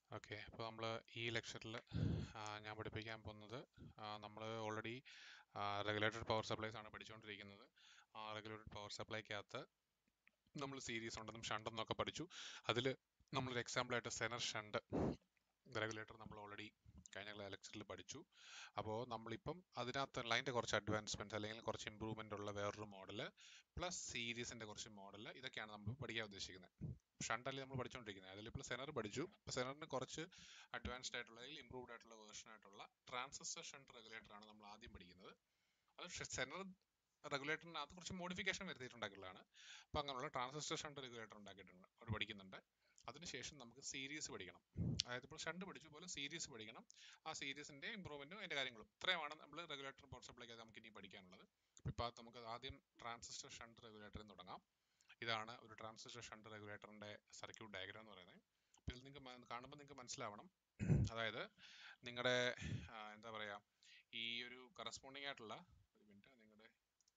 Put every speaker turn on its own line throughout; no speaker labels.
Okay അപ്പോൾ നമ്മൾ ഈ ലെക്ചറിൽ ഞാൻ പഠിപ്പിക്കാൻ പോകുന്നത് നമ്മൾ ഓൾറെഡി റെഗുലേറ്റഡ് പവർ സപ്ലൈസ് ആണ് പഠിച്ചുകൊണ്ടിരിക്കുന്നത് ആ റെഗുലേറ്റഡ് പവർ സപ്ലൈക്കകത്ത് നമ്മൾ സീരീസ് ഉണ്ടെന്നും ഷണ്ട് എന്നൊക്കെ പഠിച്ചു അതിൽ നമ്മളൊരു എക്സാമ്പിളായിട്ട് സെനർ ഷണ്ട് റെഗുലേറ്റർ നമ്മൾ ഓൾറെഡി കഴിഞ്ഞ ലെക്ചറിൽ പഠിച്ചു അപ്പോൾ നമ്മളിപ്പം അതിനകത്തുള്ള അതിൻ്റെ കുറച്ച് അഡ്വാൻസ്മെൻറ്റ്സ് അല്ലെങ്കിൽ കുറച്ച് ഇമ്പ്രൂവ്മെൻ്റ് ഉള്ള വേറൊരു മോഡൽ പ്ലസ് സീരീസിൻ്റെ കുറച്ച് മോഡൽ ഇതൊക്കെയാണ് നമ്മൾ പഠിക്കാൻ ഉദ്ദേശിക്കുന്നത് ഷണ്ടല്ലേ നമ്മൾ പഠിച്ചുകൊണ്ടിരിക്കുന്നത് അതിൽ ഇപ്പോൾ സെനർ പഠിച്ചു സെനറിന് കുറച്ച് അഡ്വാൻസ്ഡ് ആയിട്ടുള്ള അല്ലെങ്കിൽ ഇമ്പ്രൂവ്ഡ് ആയിട്ടുള്ള വേർഷൻ ആയിട്ടുള്ള ട്രാൻസിസ്റ്റർ ഷണ്ട് റെഗുലേറ്റർ ആണ് നമ്മൾ ആദ്യം പഠിക്കുന്നത് അത് സെനർ റെഗുലേറ്ററിനകത്ത് കുറച്ച് മോഡിഫിക്കേഷൻ വരുത്തിയിട്ടുണ്ടാക്കിയുള്ളതാണ് അപ്പോൾ അങ്ങനെയുള്ള ട്രാൻസിസ്റ്റർ ഷണ്ട് റെഗുലേറ്റർ ഉണ്ടാക്കിയിട്ടുണ്ട് അവിടെ പഠിക്കുന്നുണ്ട് അതിനുശേഷം നമുക്ക് സീരീസ് പഠിക്കണം അതായത് ഇപ്പോൾ ഷണ്ട് പഠിച്ച പോലെ സീരീസ് പഠിക്കണം ആ സീരീസിന്റെ ഇമ്പ്രൂവ്മെന്റും അതിന്റെ കാര്യങ്ങളും ഇത്രയുമാണ് നമ്മൾ റെഗുലേറ്റർ പവർ സപ്ലൈക്ക് നമുക്ക് ഇനി പഠിക്കാനുള്ളത് ഇപ്പോൾ നമുക്ക് ആദ്യം ട്രാൻസിസ്റ്റർ ഷണ്ട് റെഗുലേറ്ററിൽ നിന്ന് തുടങ്ങാം ഇതാണ് ഒരു ട്രാൻസിസ്റ്റർ ഷണ്ട് റെഗുലേറ്ററിന്റെ സർക്യൂട്ട് ഡയഗ്രാം എന്ന് പറയുന്നത് അപ്പോൾ ഇതിൽ നിങ്ങൾക്ക് കാണുമ്പോൾ നിങ്ങൾക്ക് മനസ്സിലാവണം അതായത് നിങ്ങളുടെ എന്താ പറയാ ഈ ഒരു കറസ്പോണ്ടിങ് ആയിട്ടുള്ള ഒരു മിനിറ്റ് നിങ്ങളുടെ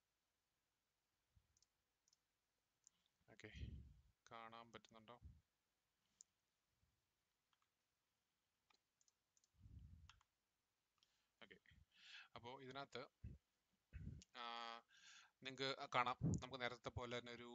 ഓക്കെ കാണാൻ പറ്റുന്നുണ്ടോ ഓക്കെ അപ്പോൾ ഇതിനകത്ത് നിങ്ങൾക്ക് കാണാം നമുക്ക് നേരത്തെ പോലെ തന്നെ ഒരു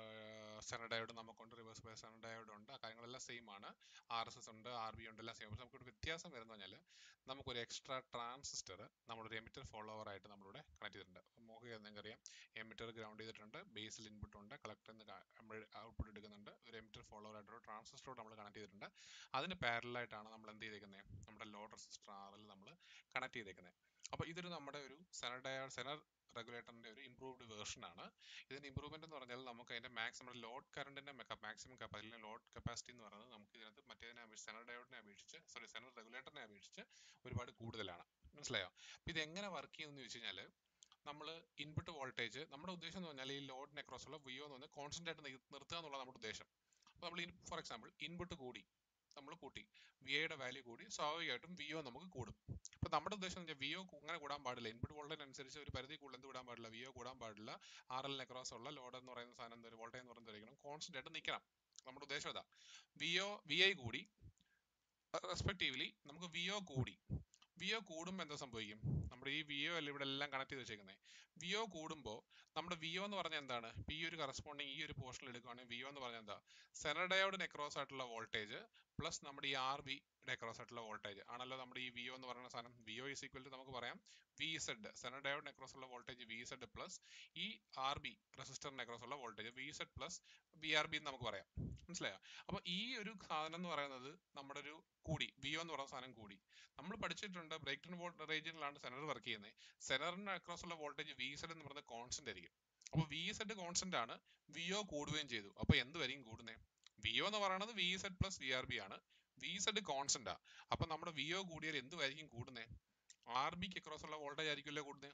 സെനഡയോഡ് നമുക്കുണ്ട് റിവേഴ്സ് ബൈ സെനഡയോഡ് ഉണ്ട് ആ കാര്യങ്ങളെല്ലാം സെയിം ആണ് ആർ എസ് എസ് ഉണ്ട് ആർ ബി ഉണ്ട് എല്ലാം സെയിം പക്ഷെ നമുക്കൊരു വ്യത്യാസം വരുന്ന പറഞ്ഞാൽ നമുക്കൊരു എക്സ്ട്രാ ട്രാൻസിസ്റ്റർ നമ്മളൊരു എമിറ്റർ ഫോളോവർ ആയിട്ട് നമ്മളിവിടെ കണക്ട് ചെയ്തിട്ടുണ്ട് നമുക്ക് നിങ്ങൾക്കറിയാം എമിറ്റർ ഗ്രൗണ്ട് ചെയ്തിട്ടുണ്ട് ബേസിൽ ഇൻപുട്ട് ഉണ്ട് കളക്ടറിൽ നിന്ന് നമ്മൾ ഔട്ട്പുട്ട് എടുക്കുന്നുണ്ട് ഒരു എമിറ്റർ ഫോളോവർ ആയിട്ട് ട്രാൻസിസ്റ്ററോട് നമ്മൾ കണക്ട് ചെയ്തിട്ടുണ്ട് അതിന് പാരലായിട്ടാണ് നമ്മൾ എന്ത് ചെയ്തേക്കുന്നത് നമ്മുടെ ലോഡ് റെസിസ്റ്റർ ആറിൽ നമ്മൾ കണക്ട് ചെയ്തേക്കുന്നത് അപ്പോൾ ഇതൊരു നമ്മുടെ ഒരു സെനഡയ സെനർ റെഗുലേറ്ററിന്റെ ഒരു ഇംപ്രൂവ്ഡ് വേർഷൻ ആണ് ഇതിന്റെ ഇംപ്രൂവ്മെന്റ് എന്ന് പറഞ്ഞാൽ നമുക്ക് അതിന്റെ മാക്സിമം ലോഡ് കറണ്ടിന്റെ മാക്സിമം കപ്പാസിറ്റി ലോഡ് കപ്പാസിറ്റി എന്ന് പറയുന്നത് നമുക്ക് ഇതിനകത്ത് മറ്റേതിനെ അപേക്ഷിച്ച് സെനർ ഡയോഡിനെ അപേക്ഷിച്ച് സോറി സെനർ റെഗുലേറ്ററിനെ അപേക്ഷിച്ച് ഒരുപാട് കൂടുതലാണ് മനസ്സിലായോ അപ്പൊ ഇത് എങ്ങനെ വർക്ക് ചെയ്യുമെന്ന് ചോദിച്ചു കഴിഞ്ഞാൽ നമ്മൾ ഇൻപുട്ട് വോൾട്ടേജ് നമ്മുടെ ഉദ്ദേശം എന്ന് പറഞ്ഞാൽ ഈ ലോഡിനെ ക്രോസ് ഉള്ള വിയോ എന്ന് പറഞ്ഞാൽ കോൺസ്റ്റന്റ് ആയിട്ട് നിർത്തുക എന്നുള്ള നമ്മുടെ ഉദ്ദേശം അപ്പോൾ നമ്മൾ ഫോർ എക്സാമ്പിൾ ഇൻപുട്ട് കൂടി നമ്മൾ കൂട്ടി വി ഐയുടെ വാല്യൂ കൂടി സ്വാഭാവികമായിട്ടും വി ഒ നമുക്ക് കൂടും അപ്പൊ നമ്മുടെ ഉദ്ദേശം എന്ന് വെച്ചാൽ വി ഒ അങ്ങനെ കൂടാൻ പാടില്ല ഇൻപുട്ട് വോൾട്ടേജ് അനുസരിച്ച് ഒരു പരിധി കൂടുതൽ എന്ത് കൂടാൻ പാടില്ല വി ഒ കൂടാൻ പാടില്ല ആർ എൽ അക്രോസ് ഉള്ള ലോഡ് എന്ന് പറയുന്ന സാധനം എന്താ വോൾട്ടേജ് എന്ന് പറയുന്നത് കോൺസ്റ്റന്റ് ആയിട്ട് നിൽക്കണം നമ്മുടെ ഉദ്ദേശം അതാ വി ഒ വി ഐ കൂടി റെസ്പെക്റ്റീവ്ലി നമുക്ക് വി ഒ കൂടി വി ഒ കൂടുമ്പോൾ എന്താ സംഭവിക്കും നമ്മുടെ ഈ വി ഒ അല്ല ഇവിടെ എല്ലാം കണക്ട് ചെയ്ത് വെച്ചേക്കുന്നത് വി ഒ കൂടുമ്പോൾ നമ്മുടെ വി ഒ എന്ന് പറഞ്ഞാൽ എന്താണ് ഈ ഒരു കറസ്പോണ്ടിങ് ഈ ഒരു പോർഷനിൽ എടുക്കുകയാണെങ്കിൽ വി ഒ എന്ന് പറഞ്ഞാൽ എന്താ സെനഡയോഡ് നെക്രോസ് ആയിട്ടുള്ള വോൾട്ടേജ് പ്ലസ് നമ്മുടെ ഈ ആർ വി നെക്രോസ് ആയിട്ടുള്ള വോൾട്ടേജ് ആണല്ലോ നമ്മുടെ ഈ വി ഒ എന്ന് പറയുന്ന സാധനം V O is equal to നമുക്ക് പറയാം വി സെഡ് സെനഡയോഡ് നെക്രോസ് ഉള്ള വോൾട്ടേജ് വി സെഡ് പ്ലസ് ഈ ആർ ബി റെസിസ്റ്റർ നെക്രോസ് ഉള്ള voltage V Z plus V R B എന്ന് നമുക്ക് പറയാം മനസ്സിലായോ അപ്പൊ ഈ ഒരു സാധനം എന്ന് പറയുന്നത് നമ്മുടെ ഒരു കൂടി വി ഒ എന്ന് പറയുന്ന സാധനം കൂടി നമ്മൾ പഠിച്ചിട്ടുണ്ട് ബ്രേക്ക് ഡൗൺ വോൾട്ട് റേഞ്ചിലാണ് സെനർ വർക്ക് ചെയ്യുന്നത് സെനറിന് അക്രോസ് ഉള്ള വോൾട്ടേജ് വി സെഡ് എന്ന് പറയുന്നത് കോൺസ്റ്റന്റ് ആയിരിക്കും അപ്പൊ വി സെഡ് കോൺസ്റ്റന്റ് ആണ് വി ഒ കൂടുകയും ചെയ്തു അപ്പൊ എന്ത് വരെയും കൂടുന്നേ വി ഒ എന്ന് പറയുന്നത് V Z plus V R B ആണ് വി സെഡ് കോൺസ്റ്റന്റ് ആ അപ്പൊ നമ്മുടെ വി ഒ കൂടിയാൽ എന്തുമായിരിക്കും കൂടുന്നേ ആർ ബിക്ക് അക്രോസ് ഉള്ള വോൾട്ടേജ് ആയിരിക്കുമല്ലോ കൂടുന്നേ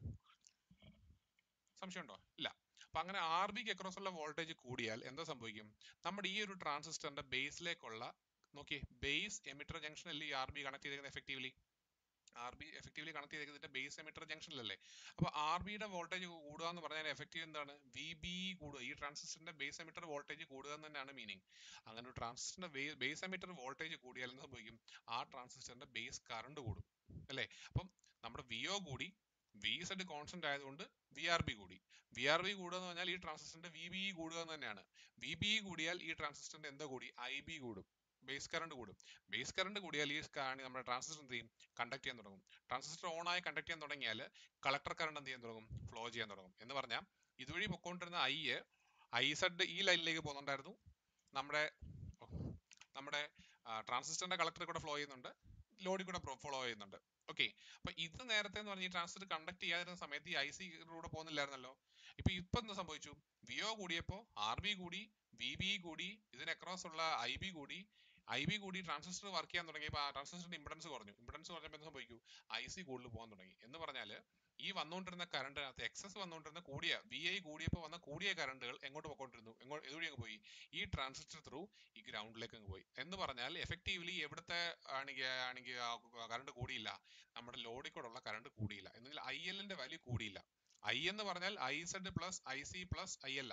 സംശയമുണ്ടോ ഇല്ല അപ്പൊ അങ്ങനെ ആർ ബിക്ക് അക്രോസ് ഉള്ള വോൾട്ടേജ് കൂടിയാൽ എന്താ സംഭവിക്കും നമ്മുടെ ഈ ഒരു ട്രാൻസിസ്റ്ററിന്റെ ബേസിലേക്കുള്ള നോക്കി ബേസ് എമിറ്റർ ജംഗ്ഷനിൽ ഈ ആർ ബി കണക്ട് ചെയ്തേക്കുന്നത് effectively R B effectively connect ചെയ്തേക്കുന്നതിന്റെ ബേസ് എമിറ്റർ ജംഗ്ഷനിലല്ലേ അപ്പൊ ആർ ബിയുടെ വോൾട്ടേജ് കൂടുക എന്ന് പറഞ്ഞാൽ എഫക്റ്റീവ് എന്താണ് വി ബി കൂടുക ഈ ട്രാൻസിസ്റ്ററിന്റെ ബേസ് എമിറ്റർ വോൾട്ടേജ് കൂടുക എന്ന് തന്നെയാണ് മീനിങ് അങ്ങനെ ഒരു ട്രാൻസിസ്റ്ററിന്റെ ബേസ് എമിറ്റർ വോൾട്ടേജ് കൂടിയാൽ എന്ത് സംഭവിക്കും ആ ട്രാൻസിസ്റ്ററിന്റെ ബേസ് കറണ്ട് കൂടും അല്ലേ അപ്പം നമ്മുടെ വി ഒ കൂടി വി സെഡ് കോൺസ്റ്റന്റ് ആയതുകൊണ്ട് വി ആർ ബി കൂടി വി ആർ ബി കൂടുക എന്ന് പറഞ്ഞാൽ ഈ ട്രാൻസിസ്റ്ററിന്റെ വി ബി കൂടുക എന്ന് തന്നെയാണ് വി ബി കൂടിയാൽ ഈ ട്രാൻസിസ്റ്ററിന്റെ എന്താ കൂടി ഐ ബി കൂടും ബേസ് കറണ്ട് കൂടും ബേസ് കറണ്ട് കൂടിയാൽ ഈ നമ്മുടെ ട്രാൻസിസ്റ്റർ എന്ത് ചെയ്യും കണ്ടക്ട് ചെയ്യാൻ തുടങ്ങും ട്രാൻസിസ്റ്റർ ഓൺ ആയി കണ്ടക്ട് ചെയ്യാൻ തുടങ്ങിയാൽ കളക്ടർ കറണ്ട് എന്ത് ചെയ്യാൻ തുടങ്ങും ഫ്ലോ ചെയ്യാൻ തുടങ്ങും എന്ന് പറഞ്ഞാൽ ഇതുവഴി പൊക്കോണ്ടിരുന്ന ഐ ഐ സെഡ് ഈ ലൈനിലേക്ക് പോകുന്നുണ്ടായിരുന്നു നമ്മുടെ നമ്മുടെ ട്രാൻസിസ്റ്ററിന്റെ കളക്ടർ കൂടെ ഫ്ലോ ചെയ്യുന്നുണ്ട് ലോഡിൽ കൂടെ ഫ്ലോ ചെയ്യുന്നുണ്ട് ഓക്കെ അപ്പൊ ഇത് നേരത്തെ എന്ന് പറഞ്ഞാൽ ഈ ട്രാൻസിസ്റ്റർ കണ്ടക്ട് ചെയ്യാതിരുന്ന സമയത്ത് ഈ ഐ സി കൂടെ പോകുന്നില്ലായിരുന്നല്ലോ ഇപ്പൊ ഇപ്പൊ എന്താ സംഭവിച്ചു വി ഒ കൂടിയപ്പോ ആർ ബി കൂടി വി ബി കൂടി ഇതിന് അക്രോസ് ഉള്ള ഐ ബി കൂടി ഐ ബി കൂടി ട്രാൻസിസ്റ്റർ വർക്ക് ചെയ്യാൻ തുടങ്ങിയപ്പോൾ ആ ട്രാൻസിസ്റ്ററിന്റെ ഇമ്പിഡൻസ് കുറഞ്ഞു ഇമ്പിഡൻസ് കുറഞ്ഞപ്പോൾ എന്ത് സംഭവിക്കും ഐ സി കൂടുതൽ പോകാൻ തുടങ്ങി എന്ന് പറഞ്ഞാൽ ഈ വന്നുകൊണ്ടിരുന്ന കറണ്ടിനകത്ത് എക്സസ് വന്നുകൊണ്ടിരുന്ന കൂടിയ വി ഐ കൂടിയപ്പോൾ വന്ന കൂടിയ കറണ്ടുകൾ എങ്ങോട്ട് പോയിക്കൊണ്ടിരുന്നു എങ്ങോട്ട് ഇതുവഴി അങ്ങ് പോയി ഈ ട്രാൻസിസ്റ്റർ ത്രൂ ഈ ഗ്രൗണ്ടിലേക്ക് അങ്ങ് പോയി എന്ന് പറഞ്ഞാൽ എഫക്റ്റീവ്ലി എവിടുത്തെ ആണെങ്കിൽ ആണെങ്കിൽ കറണ്ട് കൂടിയില്ല നമ്മുടെ ലോഡിൽ കൂടെ ഉള്ള കറണ്ട് കൂടിയില്ല എന്നെങ്കിൽ ഐ എല്ലിന്റെ വാല്യൂ കൂടിയില്ല ഐ എന്ന് പറഞ്ഞാൽ I Z plus I C plus I L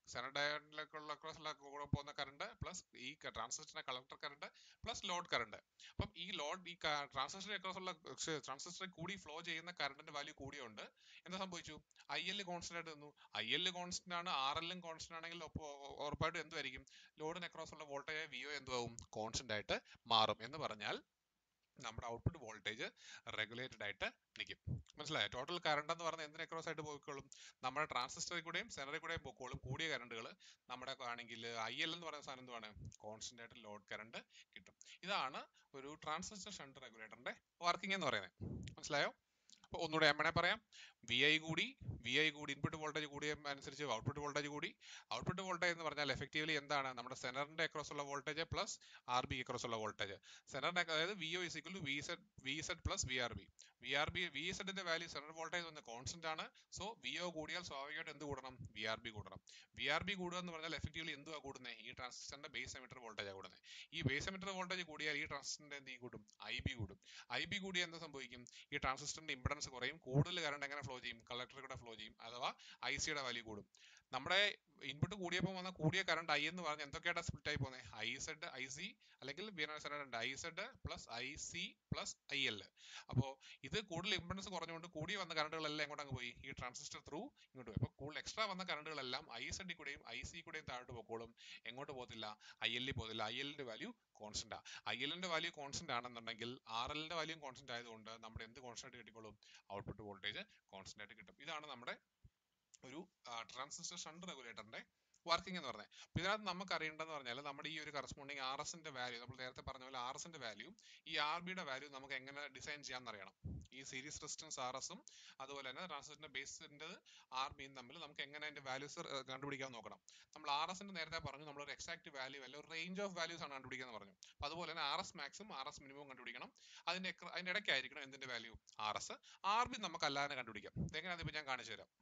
zener ഡയോഡിലേക്കുള്ള അക്രോസുള്ള കൂടെ പോകുന്ന കറണ്ട് പ്ലസ് ഈ ട്രാൻസിസ്റ്ററിന്റെ collector current plus load current അപ്പം ഈ ലോഡ് ഈ ട്രാൻസിസ്റ്റർ അക്രോസ് ഉള്ള ട്രാൻസിസ്റ്ററിൽ കൂടി ഫ്ലോ ചെയ്യുന്ന കറണ്ടിന്റെ വാല്യൂ കൂടിയുണ്ട് എന്താ സംഭവിച്ചു ഐ എൽ കോൺസ്റ്റന്റ് ആയിട്ട് നിന്നു ഐ എൽ കോൺസ്റ്റന്റ് ആണ് ആർ എല്ലും കോൺസ്റ്റന്റ് ആണെങ്കിൽ ഒപ്പ- ഉറപ്പായിട്ടും എന്തുമായിരിക്കും ലോഡിന് അക്രോസ് ഉള്ള വോൾട്ടേജ് വി ഒ എന്തുമാവും കോൺസ്റ്റന്റ് ആയിട്ട് മാറും എന്ന് പറഞ്ഞാൽ നമ്മുടെ ഔട്ട്പുട്ട് വോൾട്ടേജ് റെഗുലേറ്റഡ് ആയിട്ട് നിൽക്കും മനസ്സിലായോ ടോട്ടൽ കറണ്ട് എന്ന് പറഞ്ഞാൽ എന്തിന് അക്രോസ് ആയിട്ട് പോയിക്കോളും നമ്മുടെ ട്രാൻസിസ്റ്ററിൽ കൂടെയും സെനറിൽ കൂടെയും പോയിക്കോളും കൂടിയ കറണ്ടുകൾ നമ്മുടെ ആണെങ്കിൽ ഐ എൽ എന്ന് പറയുന്ന സാധനം എന്തുവാണ് കോൺസ്റ്റന്റ് ആയിട്ട് ലോഡ് കറണ്ട് കിട്ടും ഇതാണ് ഒരു ട്രാൻസിസ്റ്റർ ഷണ്ട് റെഗുലേറ്ററിന്റെ വർക്കിംഗ് എന്ന് പറയുന്നത് മനസ്സിലായോ അപ്പൊ ഒന്നുകൂടെ ഞാൻ വേണേ പറയാം വി ഐ കൂടി വി ഐ കൂടി ഇൻപുട്ട് വോൾട്ടേജ് കൂടിയ അനുസരിച്ച് ഔട്ട്പുട്ട് വോൾട്ടേജ് കൂടി ഔട്ട്പുട്ട് വോൾട്ടേജ് എന്ന് പറഞ്ഞാൽ എഫക്റ്റീവ്ലി എന്താണ് നമ്മുടെ സെനറിന്റെ അക്രോസ് ഉള്ള voltage plus R B across ഉള്ള വോൾട്ടേജ് സെനറിന്റെ അതായത് V O is equal to V Z V Z plus V R B V R B V സെഡിന്റെ വാല്യൂ സെനർ വോൾട്ടേജ് വന്ന് കോൺസ്റ്റന്റ് ആണ് സോ വി ഒ കൂടിയാൽ സ്വാഭാവികമായിട്ട് എന്ത് കൂടണം വി ആർ ബി കൂടണം വി ആർ ബി കൂടുക എന്ന് പറഞ്ഞാൽ എഫക്റ്റീവ്ലി എന്തുവാ കൂടുന്നത് ഈ ട്രാൻസിസ്റ്ററിന്റെ ബേസ് എമിറ്റർ വോൾട്ടേജ് കൂടുന്നത് ഈ ബേസ് എമിറ്റർ വോൾട്ടേജ് കൂടിയാൽ ഈ ട്രാൻസിസ്റ്ററിന്റെ എന്ത് ചെയ്യും? കൂടും ഐ ബി കൂടും ഐ ബി കൂടിയാൽ എന്ത് സംഭവിക്കും ഈ ട്രാൻസിസ്റ്ററിന്റെ ഇമ്പിഡൻസ് കുറയും കൂടുതൽ കറണ്ട് എങ്ങനെ ഫ്ലോ ചെയ്യും കളക്ടറിൽ കൂടെ ഫ്ലോ ചെയ്യും അഥവാ ഐ സിയുടെ വാല്യൂ കൂടും നമ്മുടെ ഇൻപുട്ട് കൂടിയപ്പോൾ വന്ന കൂടിയ കറണ്ട് ഐ എന്ന് പറഞ്ഞാൽ എന്തൊക്കെയായിട്ട് സ്പ്ലിറ്റ് ആയി പോകുന്നത് ഐ സെഡ് ഐ സി അല്ലെങ്കിൽ ഉണ്ട് I Z plus I C plus I L അപ്പോൾ ഇത് കൂടുതൽ ഇമ്പിഡൻസ് കുറഞ്ഞുകൊണ്ട് കൂടി വന്ന കറണ്ടുകളെല്ലാം എങ്ങോട്ട് അങ്ങ് പോയി ഈ ട്രാൻസിസ്റ്റർ ത്രൂ ഇങ്ങോട്ട് പോയി അപ്പോൾ കൂടുതൽ എക്സ്ട്രാ വന്ന കറണ്ടുകളെല്ലാം ഐ സെഡിൽ കൂടെയും ഐ സി കൂടെയും താഴോട്ട് പോക്കോളും എങ്ങോട്ട് പോകത്തില്ല ഐ എല്ലിൽ പോകത്തില്ല ഐ എല്ലിന്റെ വാല്യൂ കോൺസ്റ്റന്റ് ആ ഐ എല്ലിന്റെ വാല്യൂ കോൺസ്റ്റന്റ് ആണെന്നുണ്ടെങ്കിൽ ആർ എല്ലിന്റെ വാല്യൂ കോൺസ്റ്റന്റ് ആയതുകൊണ്ട് നമ്മുടെ എന്ത് കോൺസ്റ്റന്റ് ആയിട്ട് കിട്ടിക്കോളും ഔട്ട്പുട്ട് വോൾട്ടേജ് കോൺസ്റ്റന്റ് ആയിട്ട് കിട്ടും ഇതാണ് നമ്മുടെ ഒരു ട്രാൻസിസ്റ്റർ ഷണ്ട് റെഗുലേറ്ററിന്റെ വർക്കിംഗ് എന്ന് പറഞ്ഞത് അപ്പൊ ഇതിനകത്ത് നമുക്ക് അറിയേണ്ടതെന്ന് പറഞ്ഞാൽ നമ്മുടെ ഈ ഒരു കറസ്പോണ്ടിങ് ആർ എസിന്റെ വാല്യൂ നമ്മൾ നേരത്തെ പറഞ്ഞ പോലെ ആർ എസിന്റെ വാല്യൂ ഈ ആർ ബിയുടെ വാല്യൂ നമുക്ക് എങ്ങനെ ഡിസൈൻ ചെയ്യാന്ന് അറിയണം ഈ സീരീസ് റെസിസ്റ്റൻസ് ആർ എസും അതുപോലെ തന്നെ ട്രാൻസിസ്റ്ററിന്റെ ബേസിന്റെ ആർ ബിയും തമ്മിൽ നമുക്ക് എങ്ങനെ അതിന്റെ വാല്യൂസ് കണ്ടുപിടിക്കാൻ നോക്കണം നമ്മൾ ആർ എസിന്റെ നേരത്തെ പറഞ്ഞു നമ്മൾ ഒരു എക്സാക്ട് വാല്യൂ അല്ല ഒരു റേഞ്ച് ഓഫ് വാല്യൂസ് ആണ് കണ്ടുപിടിക്കുക എന്ന് പറഞ്ഞു അപ്പൊ അതുപോലെ തന്നെ ആർ എസ് മാക്സും ആർ എസ് മിനിമവും കണ്ടുപിടിക്കണം അതിന്റെ എക്ര- അതിന്റെ ഇടയ്ക്കായിരിക്കണം എന്തിന്റെ value R S R B നമുക്ക് അല്ലാതെ കണ്ടുപിടിക്കാം എങ്ങനെയാണെന്ന് ഇപ്പൊ ഞാൻ കാണിച്ചു തരാം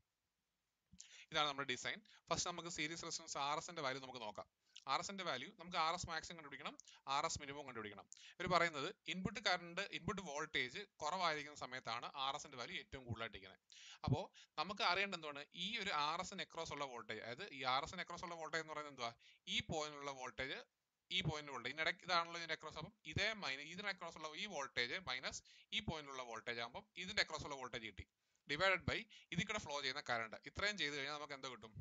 ഇതാണ് നമ്മുടെ ഡിസൈൻ ഫസ്റ്റ് നമുക്ക് സീരീസ് റെസിസ്റ്റൻസ് ആർ എസിന്റെ വാല്യൂ നമുക്ക് നോക്കാം ആർ എസിന്റെ വാല്യൂ നമുക്ക് ആർ എസ് മാക്സും കണ്ടുപിടിക്കണം ആർ എസ് മിനിമം കണ്ടുപിടിക്കണം ഇവർ പറയുന്നത് ഇൻപുട്ട് കറണ്ട് ഇൻപുട്ട് വോൾട്ടേജ് കുറവായിരിക്കുന്ന സമയത്താണ് ആർ എസിന്റെ വാല്യൂ ഏറ്റവും കൂടുതലായിട്ടിരിക്കുന്നത് അപ്പോൾ നമുക്ക് അറിയേണ്ട എന്താണ് ഈ ഒരു ആർ എസിന് എക്രോസ് ഉള്ള വോൾട്ടേജ് അതായത് ഈ ആർ എസിന് എക്രോസ് ഉള്ള വോൾട്ടേജ് എന്ന് പറയുന്നത് എന്തുവാ ഈ പോയിന്റിലുള്ള വോൾട്ടേജ് ഈ പോയിന്റ് വോൾട്ടേജ് ഇതിനിടയ്ക്ക് ഇതാണല്ലോ ഇതിന്റെ അക്രോസ് അപ്പം ഇതേ മൈനസ് ഇതിന് അക്രോസ് ഉള്ള ഈ വോൾട്ടേജ് മൈനസ് ഈ പോയിന്റിലുള്ള വോൾട്ടേജ് ആകുമ്പോൾ ഇതിന്റെ അക്രോസ് ഉള്ള വോൾട്ടേജ് കിട്ടി ഡിവൈഡഡ് ബൈ ഇതിൽ കൂടെ ഫ്ലോ ചെയ്യുന്ന കറണ്ട് ഇത്രയും ചെയ്ത് കഴിഞ്ഞാൽ നമുക്ക് എന്തോ കിട്ടും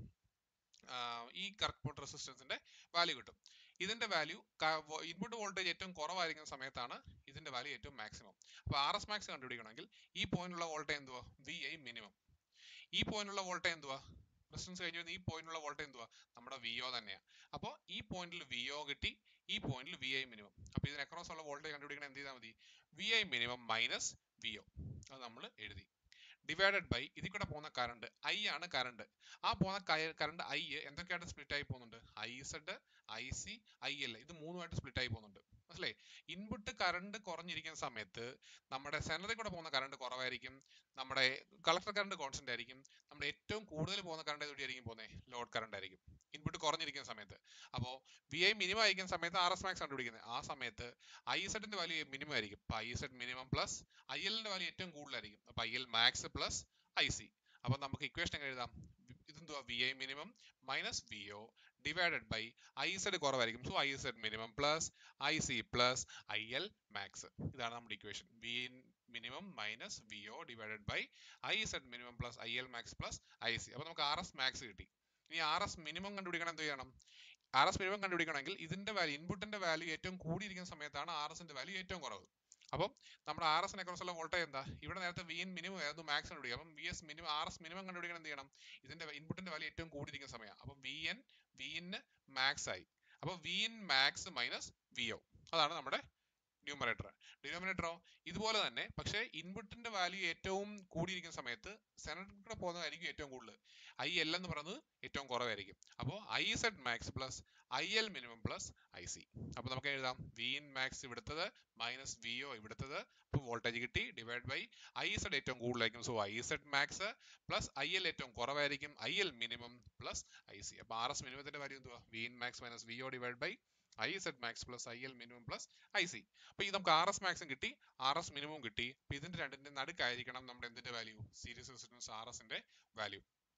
ആഹ് ഈ കറക്റ്റ് റെസിസ്റ്റൻസിന്റെ വാല്യൂ കിട്ടും ഇതിന്റെ വാല്യൂ ഇൻപുട്ട് വോൾട്ടേജ് ഏറ്റവും കുറവായിരിക്കുന്ന സമയത്താണ് ഇതിന്റെ വാല്യൂ ഏറ്റവും മാക്സിമം അപ്പൊ ആർ എസ് മാക്സ് കണ്ടുപിടിക്കണമെങ്കിൽ ഈ പോയിന്റിലുള്ള വോൾട്ടേജ് എന്തുവാ വി ഐ മിനിമം ഈ പോയിന്റിലുള്ള വോൾട്ടേജ് എന്തുവാ റെസിസ്റ്റൻസ് കഴിഞ്ഞ് വരുന്ന ഈ പോയിന്റിലുള്ള വോൾട്ടേജ് എന്തുവാ നമ്മുടെ വി ഒ തന്നെയാണ് അപ്പോൾ ഈ പോയിന്റിൽ വി ഒ കിട്ടി ഈ പോയിന്റിൽ വി ഐ മിനിമം അപ്പൊ ഇതിന് അക്രോസ് ഉള്ള വോൾട്ടേജ് കണ്ടുപിടിക്കണം എന്ത് ചെയ്താൽ മതി V I minimum minus V O അത് നമ്മൾ എഴുതി ഡിവൈഡഡ് ബൈ ഇതിൽ കൂടെ പോകുന്ന കറണ്ട് ഐ ആണ് കറണ്ട് ആ പോകുന്ന കറണ്ട് ഐ എന്തൊക്കെയായിട്ട് സ്പ്ലിറ്റ് ആയി പോകുന്നുണ്ട് I Z I C I L ഇത് മൂന്നുമായിട്ട് സ്പ്ലിറ്റ് ആയി പോകുന്നുണ്ട് മനസ്സിലായി ഇൻപുട്ട് കറണ്ട് കുറഞ്ഞിരിക്കുന്ന സമയത്ത് നമ്മുടെ സെനറിൽ കൂടെ പോകുന്ന കറണ്ട് കുറവായിരിക്കും നമ്മുടെ കളക്ടർ കറണ്ട് കോൺസ്റ്റന്റ് ആയിരിക്കും നമ്മുടെ ഏറ്റവും കൂടുതൽ പോകുന്ന കറണ്ട് എവിടെയായിരിക്കും പോകുന്നത് ലോഡ് കറണ്ട് ആയിരിക്കും ഇൻപുട്ട് കുറഞ്ഞിരിക്കുന്ന സമയത്ത് അപ്പോൾ വി ഐ മിനിമം ആയിരിക്കുന്ന സമയത്ത് ആർ എസ് മാക്സ് കണ്ടുപിടിക്കുന്നത് ആ സമയത്ത് ഐ സെഡിന്റെ വാല്യൂ മിനിമം ആയിരിക്കും അപ്പൊ I Z minimum plus I എല്ലിന്റെ വാല്യൂ ഏറ്റവും കൂടുതലായിരിക്കും അപ്പൊ I L max plus I C അപ്പൊ നമുക്ക് ഇക്വേഷൻ എങ്ങനെ എഴുതാം ഇതെന്തുവാ V I minimum minus V O divided by I Z കുറവായിരിക്കും so I Z minimum plus I C plus I L max ഇതാണ് നമ്മുടെ equation V minimum minus V O divided by I Z minimum plus I L max plus I C അപ്പൊ നമുക്ക് R S max കിട്ടി ഇനി R S minimum കണ്ടുപിടിക്കണം എന്ത് ചെയ്യണം R S minimum കണ്ടുപിടിക്കണമെങ്കിൽ ഇതിന്റെ വാല്യൂ ഇൻപുട്ടിന്റെ വാല്യൂ ഏറ്റവും കൂടിയിരിക്കുന്ന സമയത്താണ് ആർ എസിന്റെ വാല്യൂ ഏറ്റവും കുറവ് അപ്പം നമ്മുടെ ആർ എസിനെ കുറിച്ചുള്ള വോൾട്ടേജ് എന്താ ഇവിടെ നേരത്തെ വി എൻ മിനിമം ആയിരുന്നു മാക്സ് കണ്ടുപിടിക്കുക അപ്പം V S minimum R S minimum കണ്ടുപിടിക്കണം എന്ത് ചെയ്യണം ഇതിന്റെ ഇൻപുട്ടിന്റെ വാല്യൂ ഏറ്റവും കൂടിയിരിക്കുന്ന സമയം അപ്പം V N V in max ആയി അപ്പൊ V in max minus V O അതാണ് നമ്മുടെ ന്യൂമറേറ്റർ ഡിനോമിനേറ്ററോ ഇതുപോലെ തന്നെ പക്ഷേ ഇൻപുട്ടിന്റെ വാല്യൂ ഏറ്റവും കൂടിയിരിക്കുന്ന സമയത്ത് സെനറ്റിൽ കൂടെ പോകുന്നതായിരിക്കും ഏറ്റവും കൂടുതൽ ഐ എൽ എന്ന് പറയുന്നത് ഏറ്റവും കുറവായിരിക്കും അപ്പോൾ I Z max plus I L minimum plus I C അപ്പൊ നമുക്ക് എഴുതാം വി ഇൻ മാക്സ് ഇവിടുത്തത് മൈനസ് വി ഒ ഇവിടുത്തത് അപ്പോൾ വോൾട്ടേജ് കിട്ടി ഡിവൈഡ് ബൈ ഐ സെഡ് ഏറ്റവും കൂടുതലായിരിക്കും so I Z max plus I L ഏറ്റവും കുറവായിരിക്കും I L minimum plus I C അപ്പൊ ആർ എസ് മിനിമത്തിന്റെ വാല്യൂ എന്തുവാ V in max minus V O divide by I Z max plus I L minimum plus I C അപ്പൊ ഇത് നമുക്ക് R S മാക്സും കിട്ടി R S minimum കിട്ടി അപ്പൊ ഇതിന്റെ രണ്ടിന്റെ നടുക്കായിരിക്കണം നമ്മുടെ എന്തിന്റെ വാല്യൂ സീരീസ് റെസിസ്റ്റൻസ് ആർ എസിന്റെ വാല്യൂ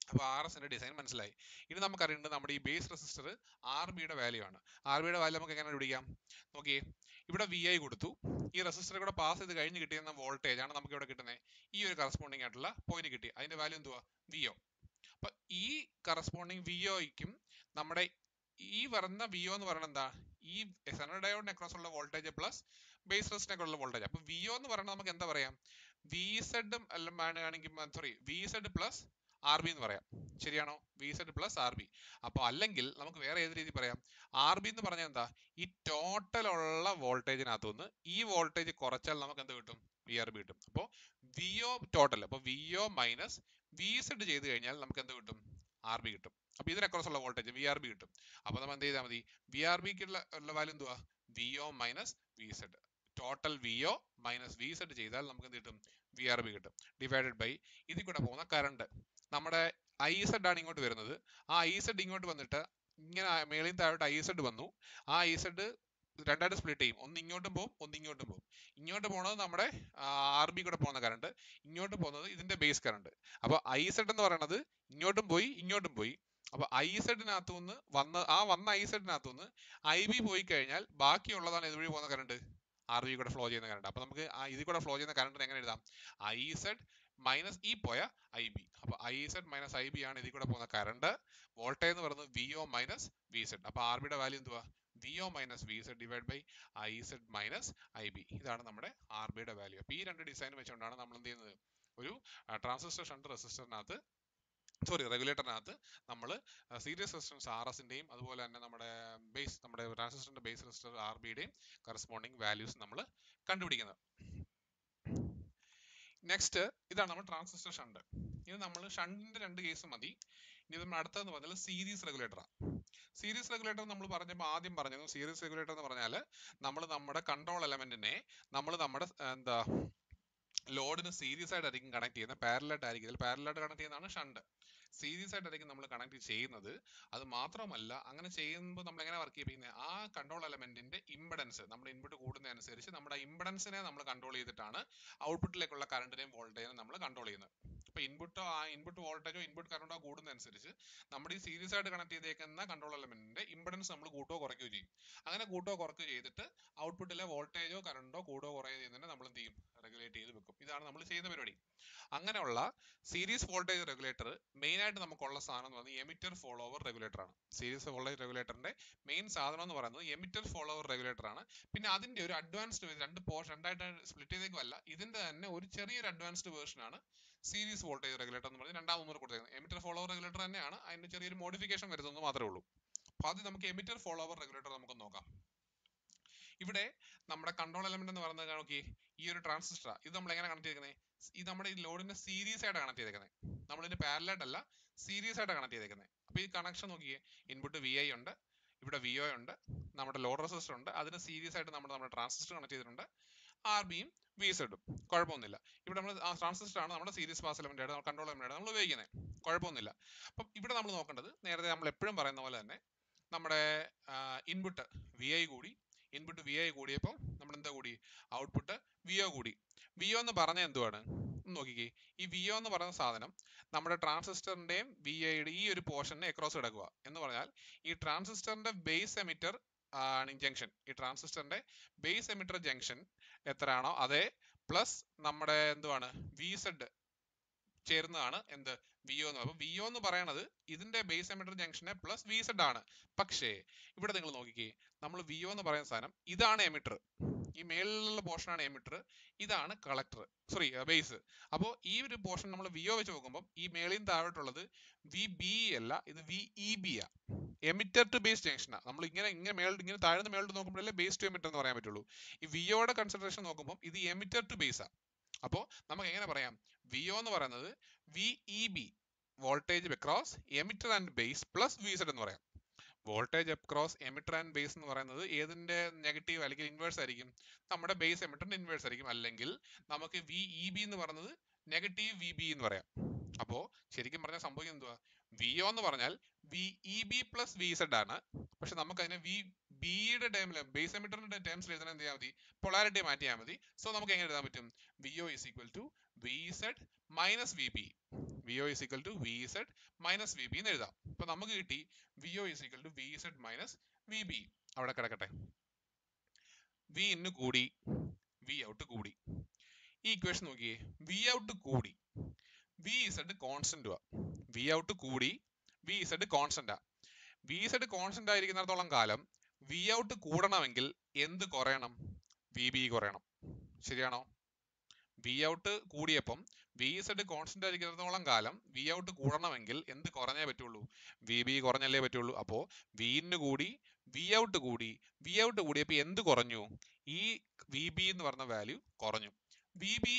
അപ്പോൾ ആർ എസിന്റെ ഡിസൈൻ മനസ്സിലായി ഇനി നമുക്കറിയേണ്ടത് നമ്മുടെ ഈ ബേസ് റെസിസ്റ്റർ ആർ ബിയുടെ വാല്യൂ ആണ് ആർ ബിയുടെ വാല്യൂ നമുക്ക് എങ്ങനെ പിടിക്കാം നോക്കിയേ ഇവിടെ വി ഐ കൊടുത്തു ഈ റെസിസ്റ്റർ കൂടെ പാസ് ചെയ്ത് കഴിഞ്ഞ് കിട്ടിയുന്ന വോൾട്ടേജ് ആണ് നമുക്ക് ഇവിടെ കിട്ടുന്നത് ഈ ഒരു കറസ്പോണ്ടിങ് ആയിട്ടുള്ള പോയിന്റ് കിട്ടി അതിന്റെ വാല്യൂ എന്തുവാ വി ഒ അപ്പൊ ഈ കറസ്പോണ്ടിങ് വി ഒയ്ക്കും നമ്മുടെ ഈ വരുന്ന വി ഒ എന്ന് പറയുന്നത് എന്താ ഈ സെനർ ഡയോഡിന് അക്രോസ് ഉള്ള വോൾട്ടേജ് പ്ലസ് ബേസ് റെസിസ്റ്റിനൊക്കെ ഉള്ള വോൾട്ടേജ് അപ്പൊ വി ഒ എന്ന് പറയുന്നത് നമുക്ക് എന്താ പറയാം വി സെഡും എല്ലാം ആണെങ്കിൽ sorry V Z plus R B എന്ന് പറയാം ശരിയാണോ V Z plus R B അപ്പോൾ അല്ലെങ്കിൽ നമുക്ക് വേറെ ഏത് രീതി പറയാം ആർ ബി എന്ന് പറഞ്ഞാൽ എന്താ ഈ ടോട്ടൽ ഉള്ള വോൾട്ടേജിനകത്തു നിന്ന് ഈ വോൾട്ടേജ് കുറച്ചാൽ നമുക്ക് എന്ത് കിട്ടും വി ആർ ബി കിട്ടും അപ്പോൾ വി ഒ ടോട്ടൽ അപ്പോൾ V O minus V Z ചെയ്ത് കഴിഞ്ഞാൽ നമുക്ക് എന്ത് കിട്ടും ആർ ബി കിട്ടും അപ്പോൾ ഇതിനക്രോസ് ഉള്ള വോൾട്ടേജ് വി ആർ ബി കിട്ടും അപ്പോൾ നമ്മൾ എന്ത് ചെയ്താൽ മതി വി ആർ ബിക്കുള്ള ഉള്ള വാല്യൂ എന്തുവാ V O minus V Z total V O minus V Z ചെയ്താൽ നമുക്ക് എന്ത് കിട്ടും വി ആർ ബി കിട്ടും ഡിവൈഡഡ് ബൈ ഇതിൽ കൂടെ പോകുന്ന കറണ്ട് നമ്മുടെ ഐ സെഡ് ആണ് ഇങ്ങോട്ട് വരുന്നത് ആ ഐ സെഡ് ഇങ്ങോട്ട് വന്നിട്ട് ഇങ്ങനെ മേളിൽ താഴോട്ട് ഐ സെഡ് വന്നു ആ ഐ സെഡ് രണ്ടായിട്ട് സ്പ്ലിറ്റ് ചെയ്യും ഒന്ന് ഇങ്ങോട്ടും പോകും ഒന്ന് ഇങ്ങോട്ടും പോകും ഇങ്ങോട്ട് പോകുന്നത് നമ്മുടെ ആർ ബി കൂടെ പോകുന്ന കറണ്ട് ഇങ്ങോട്ട് പോകുന്നത് ഇതിന്റെ ബേസ് കറണ്ട് അപ്പൊ ഐ സെഡ് എന്ന് പറയുന്നത് ഇങ്ങോട്ടും പോയി ഇങ്ങോട്ടും പോയി അപ്പൊ ഐ സെഡിനകത്തു നിന്ന് വന്ന ആ വന്ന ഐ സെഡിനകത്തു നിന്ന് ഐ ബി പോയി കഴിഞ്ഞാൽ ബാക്കിയുള്ളതാണ് ഇതുവഴി പോകുന്ന കറണ്ട് ആർ ബി കൂടെ ഫ്ലോ ചെയ്യുന്ന കറണ്ട് അപ്പൊ നമുക്ക് ആ ഇതിൽ കൂടെ ഫ്ലോ ചെയ്യുന്ന കറണ്ടിന് എങ്ങനെ എഴുതാം ഐ സെഡ് മൈനസ് ഈ പോയ ഐ ബി അപ്പൊ I Z minus I B ആണ് ഇതിൽ കൂടെ പോകുന്ന കറണ്ട് വോൾട്ടേജ് എന്ന് പറയുന്നത് V O minus V Z അപ്പൊ ആർ ബിയുടെ വാല്യൂ എന്തുവാ V O minus V Z divide by I Z minus I B ഇതാണ് നമ്മുടെ ആർ ബിയുടെ വാല്യൂ അപ്പൊ ഈ രണ്ട് ഡിസൈൻ വെച്ചുകൊണ്ടാണ് നമ്മൾ എന്ത് ചെയ്യുന്നത് ഒരു ട്രാൻസിസ്റ്റർ ഷണ്ട് റെസിസ്റ്ററിനകത്ത് സോറി റെഗുലേറ്ററിനകത്ത് നമ്മൾ സീരീസ് റെസിസ്റ്റൻസ് ആർ എസിന്റെയും അതുപോലെ തന്നെ നമ്മുടെ ബേസ് നമ്മുടെ ട്രാൻസിസ്റ്ററിന്റെ ബേസ് റെസിസ്റ്റർ ആർ ബിയുടെയും കറസ്പോണ്ടിങ് വാല്യൂസ് നമ്മൾ കണ്ടുപിടിക്കുന്നത് നെക്സ്റ്റ് ഇതാണ് നമ്മൾ ട്രാൻസിസ്റ്റർ ഷണ്ട് ഇത് നമ്മൾ ഷണ്ടിന്റെ രണ്ട് കേസ് മതി ഇനി നമ്മൾ അടുത്തതെന്ന് പറഞ്ഞാൽ സീരീസ് റെഗുലേറ്ററാണ് സീരീസ് റെഗുലേറ്റർ നമ്മൾ പറഞ്ഞപ്പോൾ ആദ്യം പറഞ്ഞത് സീരീസ് റെഗുലേറ്റർ എന്ന് പറഞ്ഞാൽ നമ്മൾ നമ്മുടെ കൺട്രോൾ എലമെന്റിനെ നമ്മൾ നമ്മുടെ എന്താ ലോഡിന് സീരീസ് ആയിട്ടായിരിക്കും കണക്ട് ചെയ്യുന്നത് പാരലായിട്ട് ആയിരിക്കും ഇതിൽ പാരലായിട്ട് കണക്ട് ചെയ്യുന്നതാണ് ഷണ്ട് സീരീസ് ആയിട്ടായിരിക്കും നമ്മൾ കണക്ട് ചെയ്യുന്നത് അത് മാത്രമല്ല അങ്ങനെ ചെയ്യുമ്പോൾ നമ്മൾ എങ്ങനെ വർക്ക് ചെയ്യുന്നത് ആ കൺട്രോൾ എലമെന്റിന്റെ ഇമ്പഡൻസ് നമ്മുടെ ഇൻപുട്ട് കൂടുന്നതനുസരിച്ച് നമ്മുടെ ഇമ്പഡൻസിനെ നമ്മൾ കൺട്രോൾ ചെയ്തിട്ടാണ് ഔട്ട്പുട്ടിലേക്കുള്ള കറണ്ടിനെയും വോൾട്ടേജിനെയും നമ്മൾ കൺട്രോൾ ചെയ്യുന്നത് ഇപ്പൊ ഇൻപുട്ടോ ആ ഇൻപുട്ട് വോൾട്ടേജോ ഇൻപുട്ട് കറണ്ടോ കൂടുന്നതനുസരിച്ച് നമ്മുടെ ഈ സീരീസ് ആയിട്ട് കണക്ട് ചെയ്തേക്കുന്ന കൺട്രോൾ എലമെന്റിന്റെ ഇമ്പഡൻസ് നമ്മൾ കൂട്ടോ കുറയ്ക്കുകയോ ചെയ്യും അങ്ങനെ കൂട്ടോ കുറയ്ക്കുകയോ ചെയ്തിട്ട് ഔട്ട്പുട്ടിലെ വോൾട്ടേജോ കറണ്ടോ കൂടോ കുറയോ ചെയ്യുന്നതിനെ നമ്മൾ എന്ത് ചെയ്യും റെഗുലേറ്റ് ചെയ്ത് വെക്കും ഇതാണ് നമ്മൾ ചെയ്യുന്ന പരിപാടി അങ്ങനെയുള്ള സീരീസ് വോൾട്ടേജ് റെഗുലേറ്റർ മെയിൻ ആയിട്ട് നമുക്കുള്ള സാധനം എന്ന് പറയുന്നത് എമിറ്റർ ഫോളോവർ റെഗുലേറ്റർ ആണ് സീരീസ് വോൾട്ടേജ് റെഗുലേറ്ററിന്റെ മെയിൻ സാധനം എന്ന് പറയുന്നത് എമിറ്റർ ഫോളോവർ റെഗുലേറ്റർ ആണ് പിന്നെ അതിന്റെ ഒരു അഡ്വാൻസ്ഡ് രണ്ട് പോർഷൻ രണ്ടായിട്ട് സ്പ്ലിറ്റ് ചെയ്തേക്കുമല്ല ഇതിന്റെ തന്നെ ഒരു ചെറിയൊരു അഡ്വാൻസ്ഡ് വേർഷൻ ആണ് സീരീസ് വോൾട്ടേജ് റെഗുലേറ്റർ എന്ന് പറഞ്ഞ് രണ്ടാം നമ്പർ കൊടുത്തേക്കുന്നത് എമിറ്റർ ഫോളോവർ റെഗുലേറ്റർ തന്നെയാണ് അതിന്റെ ചെറിയൊരു മോഡിഫിക്കേഷൻ വരുന്നത് മാത്രമേ ഉള്ളൂ അപ്പൊ ആദ്യം നമുക്ക് എമിറ്റർ ഫോളോവർ റെഗുലേറ്റർ നമുക്ക് നോക്കാം ഇവിടെ നമ്മുടെ കൺട്രോൾ എലമെന്റ് എന്ന് പറയുന്നത് നോക്കി ഈ ഒരു ട്രാൻസിസ്റ്റർ ഇത് നമ്മൾ എങ്ങനെ കണക്ട് ചെയ്തേക്കുന്നത് ഇത് നമ്മുടെ ഈ ലോഡിന്റെ സീരീസ് ആയിട്ട് കണക്ട് ചെയ്തേക്കുന്നത് നമ്മൾ ഇതിന്റെ പാരലായിട്ട് അല്ല സീരീസ് ആയിട്ട് കണക്ട് ചെയ്തേക്കുന്നത് അപ്പൊ ഈ കണക്ഷൻ നോക്കിയേ ഇൻപുട്ട് വി ഐ ഉണ്ട് ഇവിടെ വി ഒ ഉണ്ട് നമ്മുടെ ലോഡ് റെസിസ്റ്റർ ഉണ്ട് അതിന് സീരീസ് ആയിട്ട് നമ്മൾ നമ്മുടെ ട്രാൻസിസ്റ്റർ കണക്ട് ചെയ്തിട്ടുണ്ട് ആർ ബിയും വി സെഡും കുഴപ്പമൊന്നുമില്ല ഇവിടെ നമ്മൾ ആ ട്രാൻസിസ്റ്റർ ആണ് നമ്മുടെ സീരീസ് പാസ് എലമെന്റ് ആയിട്ട് കൺട്രോൾ എലമെന്റ് ആയിട്ട് നമ്മൾ ഉപയോഗിക്കുന്നത് കുഴപ്പമൊന്നുമില്ല അപ്പം ഇവിടെ നമ്മൾ നോക്കേണ്ടത് നേരത്തെ നമ്മൾ എപ്പോഴും പറയുന്ന പോലെ തന്നെ നമ്മുടെ ഇൻപുട്ട് വി ഐ കൂടി ഇൻപുട്ട് വി ഐ കൂടിയപ്പോൾ നമ്മൾ എന്താ കൂടി ഔട്ട്പുട്ട് വി ഒ കൂടി വി ഒ എന്ന് പറഞ്ഞ എന്തുവാണ് നോക്കിക്കേ ഈ വി ഒ എന്ന് പറയുന്ന സാധനം നമ്മുടെ ട്രാൻസിസ്റ്ററിന്റെയും വി ഐയുടെ ഈ ഒരു പോർഷനെ എക്രോസ് കിടക്കുക എന്ന് പറഞ്ഞാൽ ഈ ട്രാൻസിസ്റ്ററിന്റെ ബേസ് എമിറ്റർ ജംഗ്ഷൻ ഈ ട്രാൻസിസ്റ്ററിന്റെ ബേസ് എമിറ്റർ ജംഗ്ഷൻ എത്രയാണോ അതേ പ്ലസ് നമ്മുടെ എന്തുവാണ് വി സെഡ് ചേരുന്നതാണ് എന്ത് വി ഒ എന്ന് അപ്പൊ വി ഒ എന്ന് പറയണത് ഇതിന്റെ ബേസ് എമിറ്റർ ജംഗ്ഷനെ പ്ലസ് വി സെഡ് ആണ് പക്ഷേ ഇവിടെ നിങ്ങൾ നോക്കിക്കേ നമ്മൾ വി ഒ എന്ന് പറയുന്ന സാധനം ഇതാണ് എമിറ്റർ ഈ മേളിലുള്ള പോർഷൻ ആണ് എമിറ്റർ ഇതാണ് കളക്ടർ സോറി ബേസ് അപ്പോൾ ഈ ഒരു പോർഷൻ നമ്മൾ വി ഒ വെച്ച് നോക്കുമ്പോൾ ഈ മേളിൽ താഴോട്ടുള്ളത് വി ബി അല്ല ഇത് വി ഇ ബി ആ എമിറ്റർ ടു ബേസ് ജംഗ്ഷനാണ് നമ്മൾ ഇങ്ങനെ ഇങ്ങനെ മേളിൽ ഇങ്ങനെ താഴ്ന്ന മേളിൽ നോക്കുമ്പോഴല്ലേ ബേസ് ടു എമിറ്റർ എന്ന് പറയാൻ പറ്റുള്ളൂ ഈ വി ഒയുടെ കൺസിഡറേഷൻ നോക്കുമ്പോൾ ഇത് എമിറ്റർ ടു ബേസ് ആ അപ്പോൾ നമുക്ക് എങ്ങനെ പറയാം വി ഒ എന്ന് പറയുന്നത് V E B voltage across emitter and base plus V Z എന്ന് പറയാം voltage across emitter and base എന്ന് പറയുന്നത് ഏതിന്റെ നെഗറ്റീവ് അല്ലെങ്കിൽ ഇൻവേഴ്സ് ആയിരിക്കും നമ്മുടെ ബേസ് എമിറ്ററിന്റെ ഇൻവേഴ്സ് ആയിരിക്കും അല്ലെങ്കിൽ നമുക്ക് വി ഇ ബി എന്ന് പറയുന്നത് നെഗറ്റീവ് വി ബി എന്ന് പറയാം അപ്പോ ശരിക്കും പറഞ്ഞാൽ സംഭവിക്കുന്നത് എന്തുവാ വി ഒ എന്ന് പറഞ്ഞാൽ V E B plus V Z ആണ് പക്ഷെ നമുക്ക് അതിനെ വി ബിയുടെ ടേമിൽ ബേസ് എമിറ്ററിന്റെ ടേംസിൽ എഴുതാൻ എന്ത് ചെയ്യാൻ മതി പൊളാരിറ്റി മാറ്റിയാൽ മതി സോ നമുക്ക് എങ്ങനെ എഴുതാൻ പറ്റും V O is equal to V Z minus V B V O is equal to V Z minus V B എന്ന് എഴുതാം അപ്പൊ നമുക്ക് കിട്ടി V O is equal to V Z minus V B അവിടെ കിടക്കട്ടെ വി ഇന്ന് കൂടി V out കൂടി ഈ ഇക്വേഷൻ നോക്കിയേ വി ഔട്ട് കൂടി വി ഇസഡ് കോൺസ്റ്റന്റ് ആ വി ഔട്ട് കൂടി വി ഇസഡ് കോൺസ്റ്റന്റ് ആ വി ഇസഡ് കോൺസ്റ്റന്റ് ആയിരിക്കുന്നിടത്തോളം കാലം വി ഔട്ട് കൂടണമെങ്കിൽ എന്ത് കുറയണം വി ബി കുറയണം ശരിയാണോ വി ഔട്ട് കൂടിയപ്പം വി ഇസഡ് കോൺസ്റ്റന്റ് ആയിരിക്കുന്നിടത്തോളം കാലം വി ഔട്ട് കൂടണമെങ്കിൽ എന്ത് കുറഞ്ഞേ പറ്റുള്ളൂ വി ബി കുറഞ്ഞല്ലേ പറ്റുള്ളൂ അപ്പോ വിന്ന് കൂടി വി ഔട്ട് കൂടി വി ഔട്ട് കൂടിയപ്പോൾ എന്ത് കുറഞ്ഞു ഈ വി ബി എന്ന് പറഞ്ഞ വാല്യൂ കുറഞ്ഞു വി ബി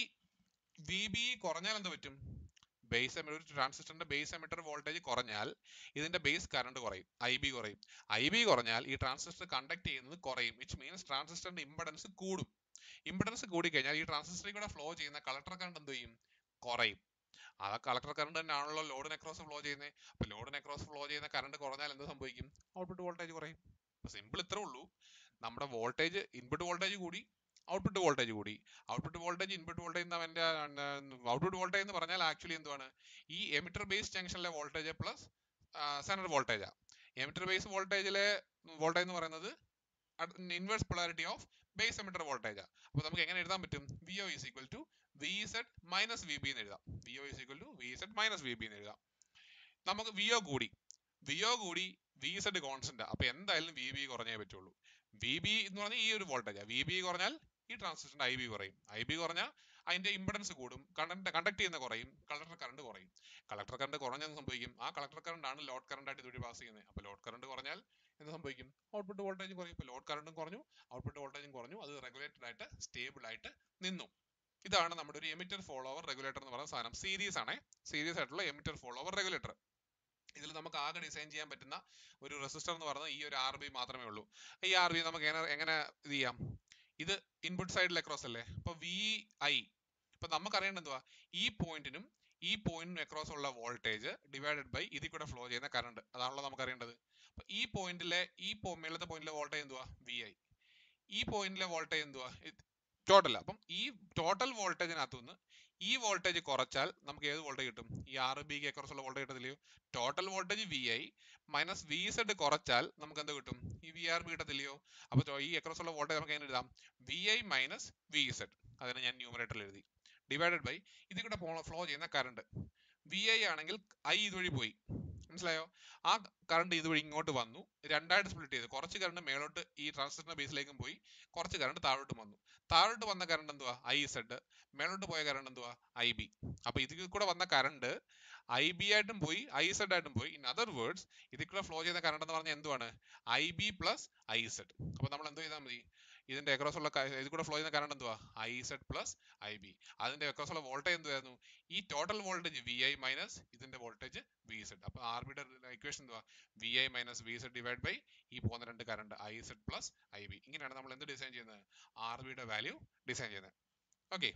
വി ബി കുറഞ്ഞാൽ എന്ത് പറ്റും ബേസ് ഒരു ട്രാൻസിസ്റ്ററിന്റെ ബേസ് എമിറ്റർ വോൾട്ടേജ് കുറഞ്ഞാൽ ഇതിന്റെ ബേസ് കറണ്ട് കുറയും ഐ ബി കുറയും ഐ ബി കുറഞ്ഞാൽ ഈ ട്രാൻസിസ്റ്റർ കണ്ടക്ട് ചെയ്യുന്നത് കുറയും വിച്ച് മീൻസ് ട്രാൻസിസ്റ്ററിന്റെ ഇമ്പഡൻസ് കൂടും ഇമ്പഡൻസ് കൂടി കഴിഞ്ഞാൽ ഈ ട്രാൻസിസ്റ്ററിൽ കൂടെ ഫ്ലോ ചെയ്യുന്ന കളക്ടർ കറണ്ട് എന്ത് ചെയ്യും കുറയും ആ കളക്ടർ കറണ്ട് തന്നെയാണല്ലോ ലോഡിന് അക്രോസ് ഫ്ലോ ചെയ്യുന്നത് അപ്പൊ ലോഡിന് അക്രോസ് ഫ്ലോ ചെയ്യുന്ന കറണ്ട് കുറഞ്ഞാൽ എന്ത് സംഭവിക്കും ഔട്ട്പുട്ട് വോൾട്ടേജ് കുറയും സിമ്പിൾ ഇത്രേ ഉള്ളൂ നമ്മുടെ വോൾട്ടേജ് ഇൻപുട്ട് വോൾട്ടേജ് കൂടി ഔട്ട്പുട്ട് വോൾട്ടേജ് കൂടി ഔട്ട്പുട്ട് വോൾട്ടേജ് ഇൻപുട്ട് വോൾട്ടേജ് അവന്റെ ഔട്ട്പുട്ട് വോൾട്ടേജ് എന്ന് പറഞ്ഞാൽ ആക്ച്വലി എന്തുവാണ് ഈ എമിറ്റർ ബേസ് ജംഗ്ഷനിലെ വോൾട്ടേജ് പ്ലസ് സെൻട്രൽ വോൾട്ടേജാ എമിറ്റർ ബേസ് വോൾട്ടേജിലെ വോൾട്ടേജ് എന്ന് പറയുന്നത് inverse polarity of base emitter voltage അപ്പൊ നമുക്ക് എങ്ങനെ എഴുതാൻ പറ്റും V O is equal to V Z minus V B എന്ന് എഴുതാം V O is equal to V Z minus V B എന്ന് എഴുതാം നമുക്ക് വി ഒ കൂടി വി ഒ കൂടി വി സെഡ് കോൺസ്റ്റന്റ് അപ്പൊ എന്തായാലും വി ബി കുറഞ്ഞേ പറ്റുള്ളൂ വി ബി എന്ന് പറഞ്ഞാൽ ഈ ഒരു വോൾട്ടേജ് വി ബി കുറഞ്ഞാൽ ഈ ട്രാൻസിസ്റ്ററിന്റെ ഐ ബി കുറയും ഐ ബി കുറഞ്ഞാൽ അതിന്റെ ഇമ്പഡൻസ് കൂടും കണ്ടന്റ് കണ്ടക്ട് ചെയ്യുന്ന കുറയും കളക്ടർ കറണ്ട് കുറയും കളക്ടർ കറണ്ട് കുറഞ്ഞെന്ന് സംഭവിക്കും ആ കളക്ടർ കറണ്ട് ആണ് ലോഡ് കറണ്ട് ആയിട്ട് ഇതുവഴി പാസ് ചെയ്യുന്നത് അപ്പൊ ലോഡ് കറണ്ട് കുറഞ്ഞാൽ എന്ത് സംഭവിക്കും ഔട്ട്പുട്ട് വോൾട്ടേജ് കുറയും ഇപ്പൊ ലോഡ് കറണ്ടും കുറഞ്ഞു ഔട്ട്പുട്ട് വോൾട്ടേജും കുറഞ്ഞു അത് റെഗുലേറ്റഡ് ആയിട്ട് സ്റ്റേബിൾ ആയിട്ട് നിന്നു ഇതാണ് നമ്മുടെ ഒരു എമിറ്റർ ഫോളോവർ റെഗുലേറ്റർ എന്ന് പറയുന്ന സാധനം സീരീസ് ആണ് സീരീസ് ആയിട്ടുള്ള എമിറ്റർ ഫോളോവർ റെഗുലേറ്റർ ഇതിൽ നമുക്ക് ആകെ ഡിസൈൻ ചെയ്യാൻ പറ്റുന്ന ഒരു റെസിസ്റ്റർ എന്ന് പറയുന്നത് ഈ ഒരു ആർ ബി മാത്രമേ ഉള്ളൂ ഈ ആർ ബി നമുക്ക് എങ്ങനെ എങ്ങനെ ഇത് ചെയ്യാം ഇത് ഇൻപുട്ട് സൈഡിൽ അക്രോസ് അല്ലേ അപ്പൊ വി ഐ ഇപ്പൊ നമുക്ക് അറിയേണ്ടത് എന്തുവാ ഈ പോയിന്റിനും ഈ പോയിന്റിനും അക്രോസ് ഉള്ള വോൾട്ടേജ് ഡിവൈഡഡ് ബൈ ഇതിൽ കൂടെ ഫ്ലോ ചെയ്യുന്ന കറണ്ട് അതാണല്ലോ നമുക്ക് അറിയേണ്ടത് അപ്പൊ ഈ പോയിന്റിലെ ഈ മേളത്തെ പോയിന്റിലെ വോൾട്ടേജ് എന്തുവാ വി ഐ ഈ പോയിന്റിലെ വോൾട്ടേജ് എന്തുവാ ടോട്ടൽ അപ്പം ഈ ടോട്ടൽ വോൾട്ടേജിനകത്തു നിന്ന് ഈ വോൾട്ടേജ് കുറച്ചാൽ നമുക്ക് ഏത് വോൾട്ടേജ് കിട്ടും ഈ ആർ ബി ക്ക് അക്രോസ് ഉള്ള വോൾട്ടേജ് കിട്ടത്തില്ലയോ total voltage V I minus V Z കുറച്ചാൽ നമുക്ക് എന്ത് കിട്ടും ഈ വി ആർ ബി കിട്ടത്തില്ലയോ അപ്പൊ ഈ അക്രോസ് ഉള്ള വോൾട്ടേജ് നമുക്ക് എങ്ങനെ എഴുതാം V I minus V Z അതിനെ ഞാൻ ന്യൂമറേറ്ററിൽ എഴുതി ഡിവൈഡഡ് ബൈ ഇതിൽ കൂടെ ഫ്ലോ ചെയ്യുന്ന കറണ്ട് വി ഐ ആണെങ്കിൽ ഐ ഇതുവഴി പോയി മനസ്സിലായോ ആ കറണ്ട് ഇതുവഴി ഇങ്ങോട്ട് വന്നു രണ്ടായിട്ട് സ്പ്ലിറ്റ് ചെയ്തു കുറച്ച് കറണ്ട് മേലോട്ട് ഈ ട്രാൻസിസ്റ്ററിന്റെ ബേസിലേക്കും പോയി കുറച്ച് കറണ്ട് താഴോട്ടും വന്നു താഴോട്ട് വന്ന കറണ്ട് എന്തുവാ ഐ സെഡ് മേലോട്ട് പോയ കറണ്ട് എന്തുവാ ഐ ബി അപ്പൊ ഇതിൽ കൂടെ വന്ന കറണ്ട് ഐ ബി ആയിട്ടും പോയി ഐ സെഡ് ആയിട്ടും പോയി ഇൻ അതർ വേർഡ്സ് ഇതിൽ കൂടെ ഫ്ലോ ചെയ്യുന്ന കറണ്ട് എന്ന് പറഞ്ഞാൽ എന്തുവാണ് I B plus I Z അപ്പൊ നമ്മൾ എന്ത് ചെയ്താൽ മതി ഇതിന്റെ അക്രോസ് ഉള്ള ഇതിൽ കൂടെ ഫ്ലോ ചെയ്യുന്ന കറണ്ട് എന്തുവാ I Z plus I B അതിന്റെ അക്രോസ് ഉള്ള വോൾട്ടേജ് എന്തുവായിരുന്നു ഈ total voltage V I minus ഇതിന്റെ വോൾട്ടേജ് വി സെഡ് അപ്പൊ ആർ ബിയുടെ ഇക്വേഷൻ എന്തുവാ V I minus V Z divide by ഈ പോകുന്ന രണ്ട് current I Z plus I B ഇങ്ങനെയാണ് നമ്മൾ എന്ത് ഡിസൈൻ ചെയ്യുന്നത് ആർ ബിയുടെ വാല്യൂ ഡിസൈൻ ചെയ്യുന്നത് ഓക്കെ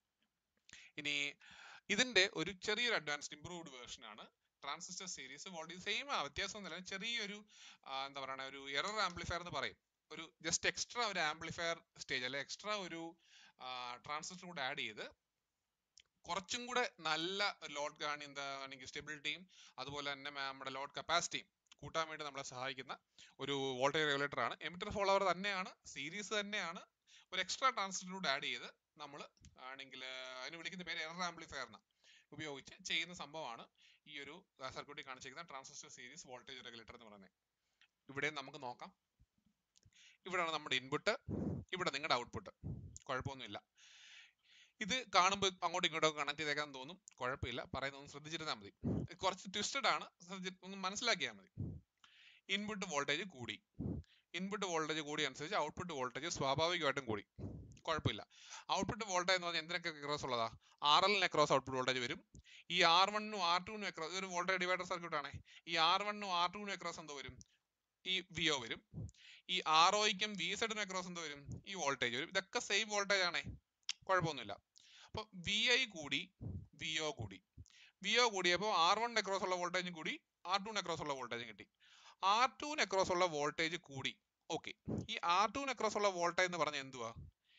ഇനി ഇതിന്റെ ഒരു ചെറിയൊരു അഡ്വാൻസ്ഡ് ഇംപ്രൂവ്ഡ് വേർഷൻ ആണ് ട്രാൻസിസ്റ്റർ സീരീസ് വോൾട്ടേജ് സെയിം ആ വ്യത്യാസം ഒന്നുമില്ല ചെറിയൊരു എന്താ പറയുക ഒരു എറർ ആംപ്ലിഫയർ എന്ന് പറയും ഒരു ജസ്റ്റ് എക്സ്ട്രാ ഒരു ആംപ്ലിഫയർ സ്റ്റേജ് അല്ലെ എക്സ്ട്രാ ഒരു ട്രാൻസിസ്റ്റർ കൂടെ ആഡ് ചെയ്ത് കുറച്ചും കൂടെ നല്ല ലോഡ് കാണി എന്താ ആണെങ്കിൽ സ്റ്റെബിലിറ്റിയും അതുപോലെ തന്നെ നമ്മുടെ ലോഡ് കപ്പാസിറ്റിയും കൂട്ടാൻ വേണ്ടി നമ്മളെ സഹായിക്കുന്ന ഒരു വോൾട്ടേജ് റെഗുലേറ്റർ ആണ് എമിറ്റർ ഫോളോവർ തന്നെയാണ് സീരീസ് തന്നെയാണ് ഒരു എക്സ്ട്രാ ട്രാൻസിസ്റ്റർ കൂടെ ആഡ് ചെയ്ത് നമ്മൾ ആണെങ്കിൽ അതിന് വിളിക്കുന്ന പേര് എറർ ആംപ്ലിഫയർ എന്ന ഉപയോഗിച്ച് ചെയ്യുന്ന സംഭവമാണ് ഈ ഒരു സർക്യൂട്ടിൽ കാണിച്ചിരിക്കുന്ന ട്രാൻസിസ്റ്റർ സീരീസ് വോൾട്ടേജ് റെഗുലേറ്റർ എന്ന് പറയുന്നത് ഇവിടെ നമുക്ക് നോക്കാം ഇവിടെയാണ് നമ്മുടെ ഇൻപുട്ട് ഇവിടെ നിങ്ങളുടെ ഔട്ട്പുട്ട് കുഴപ്പമൊന്നുമില്ല ഇത് കാണുമ്പോൾ അങ്ങോട്ടും ഇങ്ങോട്ടും കണക്ട് ചെയ്തേക്കാൻ തോന്നും കുഴപ്പമില്ല പറയുന്നതൊന്നും ശ്രദ്ധിച്ചിരുന്നാൽ മതി കുറച്ച് ട്വിസ്റ്റഡ് ആണ് ഒന്ന് മനസ്സിലാക്കിയാൽ മതി ഇൻപുട്ട് വോൾട്ടേജ് കൂടി ഇൻപുട്ട് വോൾട്ടേജ് കൂടി അനുസരിച്ച് ഔട്ട്പുട്ട് വോൾട്ടേജ് സ്വാഭാവികമായിട്ടും കൂടി കുഴപ്പമില്ല ഔട്ട്പുട്ട് വോൾട്ടേജ് എന്ന് പറഞ്ഞാൽ എന്തിനൊക്കെ ക്രോസ് ഉള്ളതാ ആർ എല്ലിന് ക്രോസ് ഔട്ട്പുട്ട് വോൾട്ടേജ് വരും ഈ ആർ വണ്ണും ആർ ടുവിനും ക്രോസ് ഇതൊരു വോൾട്ടേജ് ഡിവൈഡർ സർക്യൂട്ട് ആണ് ഈ ആർ വണ്ണും ആർ ടുവിനും ക്രോസ് എന്തോ വരും ഈ വി ഒ വരും ഈ ആർ ഒയ്ക്കും വി സെഡിനും അക്രോസ് എന്തോ വരും ഈ വോൾട്ടേജ് വരും ഇതൊക്കെ സെയിം വോൾട്ടേജ് ആണേ കുഴപ്പമൊന്നുമില്ല അപ്പൊ വി ഐ കൂടി വി ഒ കൂടി വി ഒ കൂടിയപ്പോൾ ആർ വൺ അക്രോസ് ഉള്ള വോൾട്ടേജും കൂടി ആർ ടു അക്രോസ് ഉള്ള വോൾട്ടേജും കിട്ടി ആർ ടു അക്രോസ് ഉള്ള വോൾട്ടേജ് കൂടി ഓക്കെ ഈ ആർ ടു അക്രോസ് ഉള്ള വോൾട്ടേജ് എന്ന് പറഞ്ഞാൽ എന്തുവാ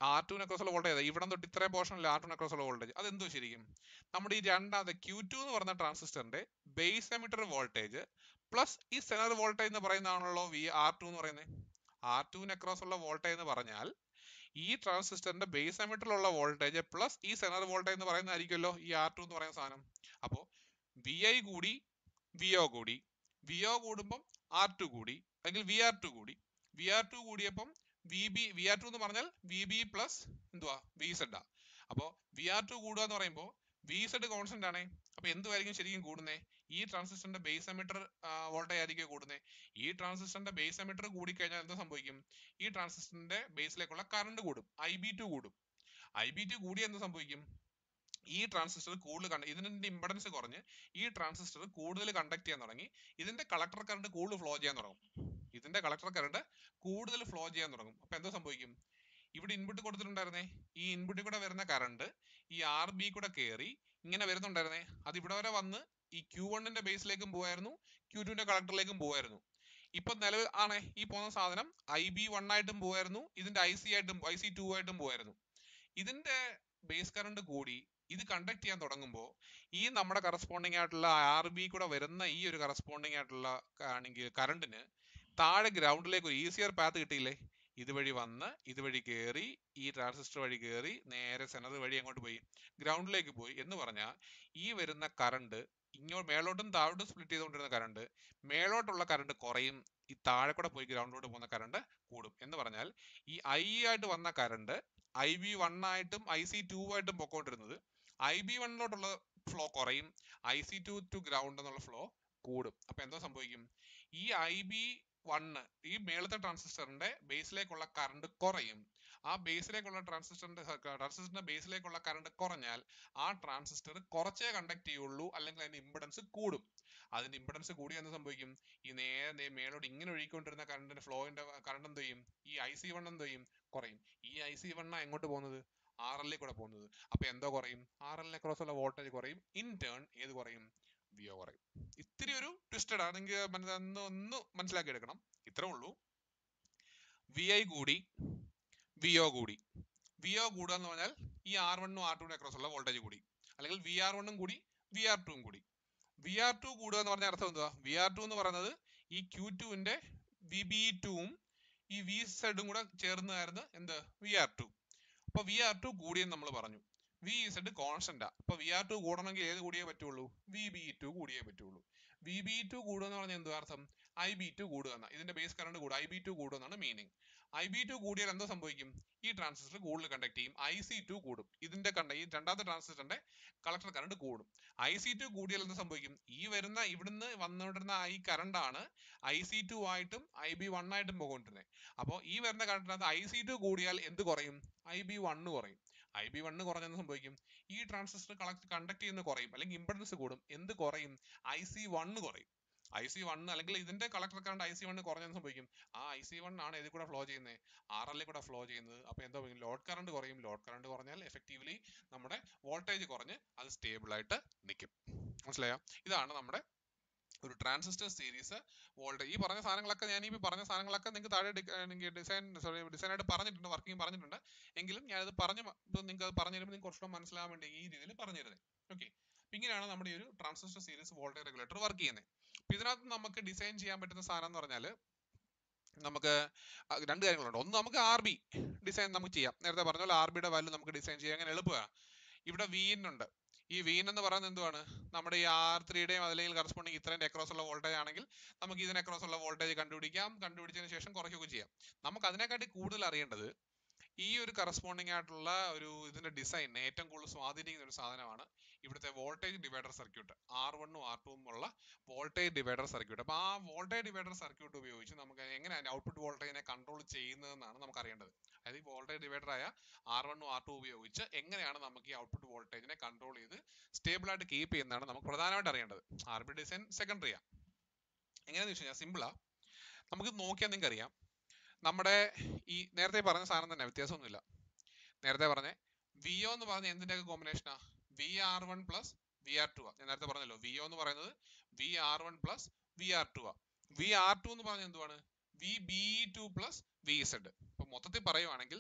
ആർ ടുവിന് അക്രോസ് ഉള്ള വോൾട്ടേജ് ഇവിടെ തൊട്ട് ഇത്രയും പോർഷനിൽ ആർ ടുവിന് അക്രോസ് ഉള്ള വോൾട്ടേജ് അതെന്തോ ശരിക്കും നമ്മുടെ ഈ രണ്ടാമത്തെ ക്യൂ ടു എന്ന് പറഞ്ഞ ട്രാൻസിസ്റ്ററിന്റെ ബേസ് എമിറ്റർ വോൾട്ടേജ് പ്ലസ് ഈ സെനർ വോൾട്ടേജ് എന്ന് പറയുന്നതാണല്ലോ വി ആർ ടു എന്ന് പറയുന്നത് ആർ ടുവിന് അക്രോസ് ഉള്ള വോൾട്ടേജ് എന്ന് പറഞ്ഞാൽ ഈ ട്രാൻസിസ്റ്ററിന്റെ ബേസ് എമിറ്ററിലുള്ള വോൾട്ടേജ് പ്ലസ് ഈ സെനർ വോൾട്ടേജ് എന്ന് പറയുന്നതായിരിക്കുമല്ലോ ഈ ആർ ടു എന്ന് പറയുന്ന സാധനം അപ്പോൾ വി ഐ കൂടി വി ഒ കൂടി വി ഒ കൂടുമ്പം ആർ ടു കൂടി അല്ലെങ്കിൽ വി ആർ ടു കൂടി വി ആർ ടു കൂടിയപ്പം V B V R two എന്ന് പറഞ്ഞാൽ വി ബി പ്ലസ് എന്തുവാ വി സെഡ് ആ അപ്പോൾ വി ആർ ടു കൂടുക എന്ന് പറയുമ്പോൾ വി സെഡ് കോൺസ്റ്റന്റ് ആണേ അപ്പൊ എന്തുമായിരിക്കും ശരിക്കും കൂടുന്നേ ഈ ട്രാൻസിസ്റ്ററിന്റെ ബേസ് എമിറ്റർ വോൾട്ടേജ് ആയിരിക്കും കൂടുന്നത് ഈ ട്രാൻസിസ്റ്ററിന്റെ ബേസ് എമിറ്റർ കൂടിക്കഴിഞ്ഞാൽ എന്താ സംഭവിക്കും ഈ ട്രാൻസിസ്റ്ററിന്റെ ബേസിലേക്കുള്ള കറണ്ട് കൂടും ഐ ബി ടു കൂടും ഐ ബി ടു കൂടി എന്ത് സംഭവിക്കും ഈ ട്രാൻസിസ്റ്റർ കൂടുതൽ കണ്ട ഇതിന്റെ ഇമ്പഡൻസ് കുറഞ്ഞ് ഈ ട്രാൻസിസ്റ്റർ കൂടുതൽ കണ്ടക്ട് ചെയ്യാൻ തുടങ്ങി ഇതിന്റെ കളക്ടർ കറണ്ട് കൂടുതൽ ഫ്ലോ ചെയ്യാൻ തുടങ്ങും ഇതിന്റെ കളക്ടർ കറണ്ട് കൂടുതൽ ഫ്ലോ ചെയ്യാൻ തുടങ്ങും അപ്പൊ എന്താ സംഭവിക്കും ഇവിടെ ഇൻപുട്ട് കൊടുത്തിട്ടുണ്ടായിരുന്നേ ഈ ഇൻപുട്ടിൽ കൂടെ വരുന്ന കറണ്ട് ഈ ആർ ബി കൂടെ കയറി ഇങ്ങനെ വരുന്നുണ്ടായിരുന്നേ അത് ഇവിടെ വരെ വന്ന് ഈ ക്യൂ വണ്ണിന്റെ ബേസിലേക്കും പോവായിരുന്നു ക്യൂ ടുവിന്റെ കളക്ടറിലേക്കും പോവായിരുന്നു ഇപ്പൊ നിലവിൽ ആണ് ഈ പോകുന്ന സാധനം ഐ ബി വൺ ആയിട്ടും പോവായിരുന്നു ഇതിന്റെ ഐ സി ആയിട്ടും ഐ സി ടു ആയിട്ടും പോവായിരുന്നു ഇതിന്റെ ബേസ് കറണ്ട് കൂടി ഇത് കണ്ടക്ട് ചെയ്യാൻ തുടങ്ങുമ്പോൾ ഈ നമ്മുടെ കറസ്പോണ്ടിങ് ആയിട്ടുള്ള ആർ ബി കൂടെ വരുന്ന ഈ ഒരു കറസ്പോണ്ടിങ് ആയിട്ടുള്ള ആണെങ്കിൽ കറണ്ടിന് താഴെ ഗ്രൗണ്ടിലേക്ക് ഒരു ഈസിയർ പാത്ത് കിട്ടിയില്ലേ ഇതുവഴി വന്ന് ഇതുവഴി കയറി ഈ ട്രാൻസിസ്റ്റർ വഴി കയറി നേരെ സെനർ വഴി അങ്ങോട്ട് പോയി ഗ്രൗണ്ടിലേക്ക് പോയി എന്ന് പറഞ്ഞാൽ ഈ വരുന്ന കറണ്ട് ഇങ്ങോട്ട് മേലോട്ടും താഴോട്ടും സ്പ്ലിറ്റ് ചെയ്തുകൊണ്ടിരുന്ന കറണ്ട് മേലോട്ടുള്ള കറണ്ട് കുറയും ഈ താഴെ കൂടെ പോയി ഗ്രൗണ്ടിലോട്ട് പോകുന്ന കറണ്ട് കൂടും എന്ന് പറഞ്ഞാൽ ഈ ഐ ആയിട്ട് വന്ന കറണ്ട് ഐ ബി വൺ ആയിട്ടും ഐ സി ടു ആയിട്ടും പൊക്കോണ്ടിരുന്നത് ഐ ബി വണ്ണിലോട്ടുള്ള ഫ്ലോ കുറയും I C two to ground എന്നുള്ള ഫ്ലോ കൂടും അപ്പൊ എന്താ സംഭവിക്കും ഈ ഐ ബി വണ്ണ് ഈ മേളത്തെ ട്രാൻസിസ്റ്ററിന്റെ ബേസിലേക്കുള്ള കറണ്ട് കുറയും ആ ബേസിലേക്കുള്ള ട്രാൻസിസ്റ്ററിന്റെ ട്രാൻസിസ്റ്ററിന്റെ ബേസിലേക്കുള്ള കറണ്ട് കുറഞ്ഞാൽ ആ ട്രാൻസിസ്റ്റർ കുറച്ചേ കണ്ടക്ട് ചെയ്യുള്ളൂ അല്ലെങ്കിൽ അതിന്റെ ഇമ്പിഡൻസ് കൂടും അതിന്റെ ഇമ്പിഡൻസ് കൂടി എന്ന് സംഭവിക്കും ഈ നേരെ മേലോട്ട് ഇങ്ങനെ ഒഴുകിക്കൊണ്ടിരുന്ന കറണ്ടിന്റെ ഫ്ലോയിന്റെ കറണ്ട് എന്ത് ചെയ്യും ഈ ഐ സി വൺ എന്ത് ചെയ്യും കുറയും ഈ ഐ സി വണ്ണ എങ്ങോട്ട് പോകുന്നത് ആർ എല്ലിൽ കൂടെ പോകുന്നത് അപ്പൊ എന്തോ കുറയും ആർ എല്ലിനെ ക്രോസ് ഉള്ള വോൾട്ടേജ് കുറയും ഇൻ ടേൺ ഏത് കുറയും വി ഒ കുറയും ഇത്തിരി ഒരു ട്വിസ്റ്റഡ് ആണ് നിങ്ങൾക്ക് ഒന്ന് ഒന്ന് മനസ്സിലാക്കി എടുക്കണം ഇത്രേ ഉള്ളൂ വി ഐ കൂടി വി ഒ കൂടി വി ഒ കൂടുക എന്ന് പറഞ്ഞാൽ ഈ ആർ വണ്ണും ആർ ടുവിനും അക്രോസ് ഉള്ള വോൾട്ടേജ് കൂടി അല്ലെങ്കിൽ വി ആർ വണ്ണും കൂടി വി ആർ ടുവും കൂടി വി ആർ ടു കൂടുക എന്ന് പറഞ്ഞ അർത്ഥം എന്തുവാ വി ആർ ടു എന്ന് പറയുന്നത് ഈ ക്യൂ ടുവിന്റെ വി ബി ടുവും ഈ വി സെഡും കൂടെ ചേർന്നായിരുന്നു എന്ത് വി ആർ ടു അപ്പൊ വി ആർ ടു കൂടിയെന്ന് നമ്മൾ പറഞ്ഞു വി സെഡ് കോൺസ്റ്റന്റാ അപ്പൊ വി ആർ ടു കൂടണമെങ്കിൽ ഏത് കൂടിയേ പറ്റുള്ളൂ വി ബി ടു കൂടിയേ പറ്റുള്ളൂ വി ബി ടു കൂടുക എന്ന് പറഞ്ഞാൽ എന്തുവാ അർത്ഥം ഐ ബി ടു കൂടുക എന്നാ ഇതിന്റെ ബേസ് കറണ്ട് കൂടുക ഐ ബി ടു കൂടുക എന്നാണ് മീനിങ് ഐ ബി ടു കൂടിയാൽ എന്താ സംഭവിക്കും ഈ ട്രാൻസിസ്റ്റർ കൂടുതൽ കണ്ടക്ട് ചെയ്യും ഐ സി ടു കൂടും ഇതിന്റെ കണ്ട ഈ രണ്ടാമത്തെ ട്രാൻസിസ്റ്ററിന്റെ കളക്ടർ കറണ്ട് കൂടും ഐ സി ടു കൂടിയാൽ എന്ത് സംഭവിക്കും ഈ വരുന്ന ഇവിടുന്ന് വന്നുകൊണ്ടിരുന്ന ഈ കറണ്ട് ആണ് ഐ സി ടു ആയിട്ടും ഐ ബി വൺ ആയിട്ടും പോകൊണ്ടിരുന്നത് അപ്പോൾ ഈ വരുന്ന കറണ്ടിനകത്ത് ഐ സി ടു കൂടിയാൽ എന്ത് കുറയും ഐ ബി വണ്ണ് കുറയും ഐ ബി വണ്ണ് കുറഞ്ഞെന്ന് സംഭവിക്കും ഈ ട്രാൻസിസ്റ്റർ കളക്ട് കണ്ടക്ട് ചെയ്യുന്ന കുറയും അല്ലെങ്കിൽ ഇമ്പിഡൻസ് കൂടും എന്ത് കുറയും ഐ സി വണ്ണ് കുറയും ഐ സി വൺ അല്ലെങ്കിൽ ഇതിന്റെ collector current I C one കുറഞ്ഞെന്ന് സംഭവിക്കും ആ ഐ സി വൺ ആണ് ഇതിൽ കൂടെ ഫ്ലോ ചെയ്യുന്നത് ആർ എല്ലിൽ കൂടെ ഫ്ലോ ചെയ്യുന്നത് അപ്പൊ എന്താ ലോഡ് കറണ്ട് കുറയും ലോഡ് കറണ്ട് കുറഞ്ഞാൽ എഫക്റ്റീവ്ലി നമ്മുടെ വോൾട്ടേജ് കുറഞ്ഞ് അത് സ്റ്റേബിൾ ആയിട്ട് നിൽക്കും മനസ്സിലായോ ഇതാണ് നമ്മുടെ ഒരു ട്രാൻസിസ്റ്റർ സീരീസ് വോൾട്ടേജ് ഈ പറഞ്ഞ സാധനങ്ങളൊക്കെ ഞാൻ ഈ പറഞ്ഞ സാധനങ്ങളൊക്കെ നിങ്ങൾക്ക് താഴെ ഡിസൈൻ സോറി ഡിസൈൻ ആയിട്ട് പറഞ്ഞിട്ടുണ്ട് വർക്കിംഗ് പറഞ്ഞിട്ടുണ്ട് എങ്കിലും ഞാനത് പറഞ്ഞു നിങ്ങൾക്ക് അത് പറഞ്ഞു തരുമ്പോൾ നിങ്ങൾക്ക് കുറച്ചുകൂടെ മനസ്സിലാവാൻ വേണ്ടി ഈ രീതിയിൽ പറഞ്ഞു തരുന്നത് ഓക്കെ ഇങ്ങനെയാണ് നമ്മുടെ ഈ ഒരു transistor series voltage regulator work ചെയ്യുന്നത് അപ്പൊ ഇതിനകത്ത് നമുക്ക് ഡിസൈൻ ചെയ്യാൻ പറ്റുന്ന സാധനം എന്ന് പറഞ്ഞാൽ നമുക്ക് രണ്ട് കാര്യങ്ങളുണ്ട് ഒന്ന് നമുക്ക് ആർ ബി ഡിസൈൻ നമുക്ക് ചെയ്യാം നേരത്തെ പറഞ്ഞ പോലെ ആർ ബിയുടെ വാല്യൂ നമുക്ക് ഡിസൈൻ ചെയ്യാൻ അങ്ങനെ എളുപ്പമാണ് ഇവിടെ വീൻ ഉണ്ട് ഈ വീൻ എന്ന് പറയുന്നത് എന്തുവാണ് നമ്മുടെ ഈ ആർ ത്രീയുടെയും അല്ലെങ്കിൽ കറസ്പോണ്ടിങ് ഇത്രയും അക്രോസ് ഉള്ള വോൾട്ടേജ് ആണെങ്കിൽ നമുക്ക് ഇതിന് അക്രോസ് ഉള്ള വോൾട്ടേജ് കണ്ടുപിടിക്കാം കണ്ടുപിടിച്ചതിന് ശേഷം കുറയ്ക്കുകയൊക്കെ ചെയ്യാം നമുക്ക് അതിനെക്കാട്ടി കൂടുതൽ അറിയേണ്ടത് ഈ ഒരു കറസ്പോണ്ടിങ് ആയിട്ടുള്ള ഒരു ഇതിന്റെ ഡിസൈൻ ഏറ്റവും കൂടുതൽ സ്വാധീനിക്കുന്ന ഒരു സാധനമാണ് ഇവിടുത്തെ വോൾട്ടേജ് ഡിവൈഡർ സർക്യൂട്ട് ആർ വണ്ണും ആർ ടുവും ഉള്ള വോൾട്ടേജ് ഡിവൈഡർ സർക്യൂട്ട് അപ്പൊ ആ വോൾട്ടേജ് ഡിവൈഡർ സർക്യൂട്ട് ഉപയോഗിച്ച് നമുക്ക് എങ്ങനെയാണ് ഔട്ട്പുട്ട് വോൾട്ടേജിനെ കൺട്രോൾ ചെയ്യുന്നതെന്നാണ് നമുക്ക് അറിയേണ്ടത് അതായത് ഈ വോൾട്ടേജ് ഡിവൈഡർ ആയ ആർ വണ്ണും ആർ ടു ഉപയോഗിച്ച് എങ്ങനെയാണ് നമുക്ക് ഈ ഔട്ട്പുട്ട് വോൾട്ടേജിനെ കൺട്രോൾ ചെയ്ത് സ്റ്റേബിൾ ആയിട്ട് കീപ്പ് ചെയ്യുന്നതാണ് നമുക്ക് പ്രധാനമായിട്ട് അറിയേണ്ടത് ആർ ബി ഡിസൈൻ സെക്കൻഡറിയാ എങ്ങനെയാന്ന് വെച്ച് കഴിഞ്ഞാൽ സിമ്പിളാ നമുക്ക് നോക്കിയാൽ നിങ്ങൾക്ക് അറിയാം നമ്മുടെ ഈ നേരത്തെ പറഞ്ഞ സാധനം തന്നെ വ്യത്യാസമൊന്നുമില്ല നേരത്തെ പറഞ്ഞ വി ഒ എന്ന് പറഞ്ഞ എന്തിൻ്റെയൊക്കെ കോമ്പിനേഷനാ V R one plus V R two ആ ഞാൻ നേരത്തെ പറഞ്ഞല്ലോ വി ഒ എന്ന് പറയുന്നത് V R one plus V R two ആ വി ആർ ടു എന്ന് പറഞ്ഞ എന്തുവാണ് V B two plus V Z ഇപ്പൊ മൊത്തത്തിൽ പറയുവാണെങ്കിൽ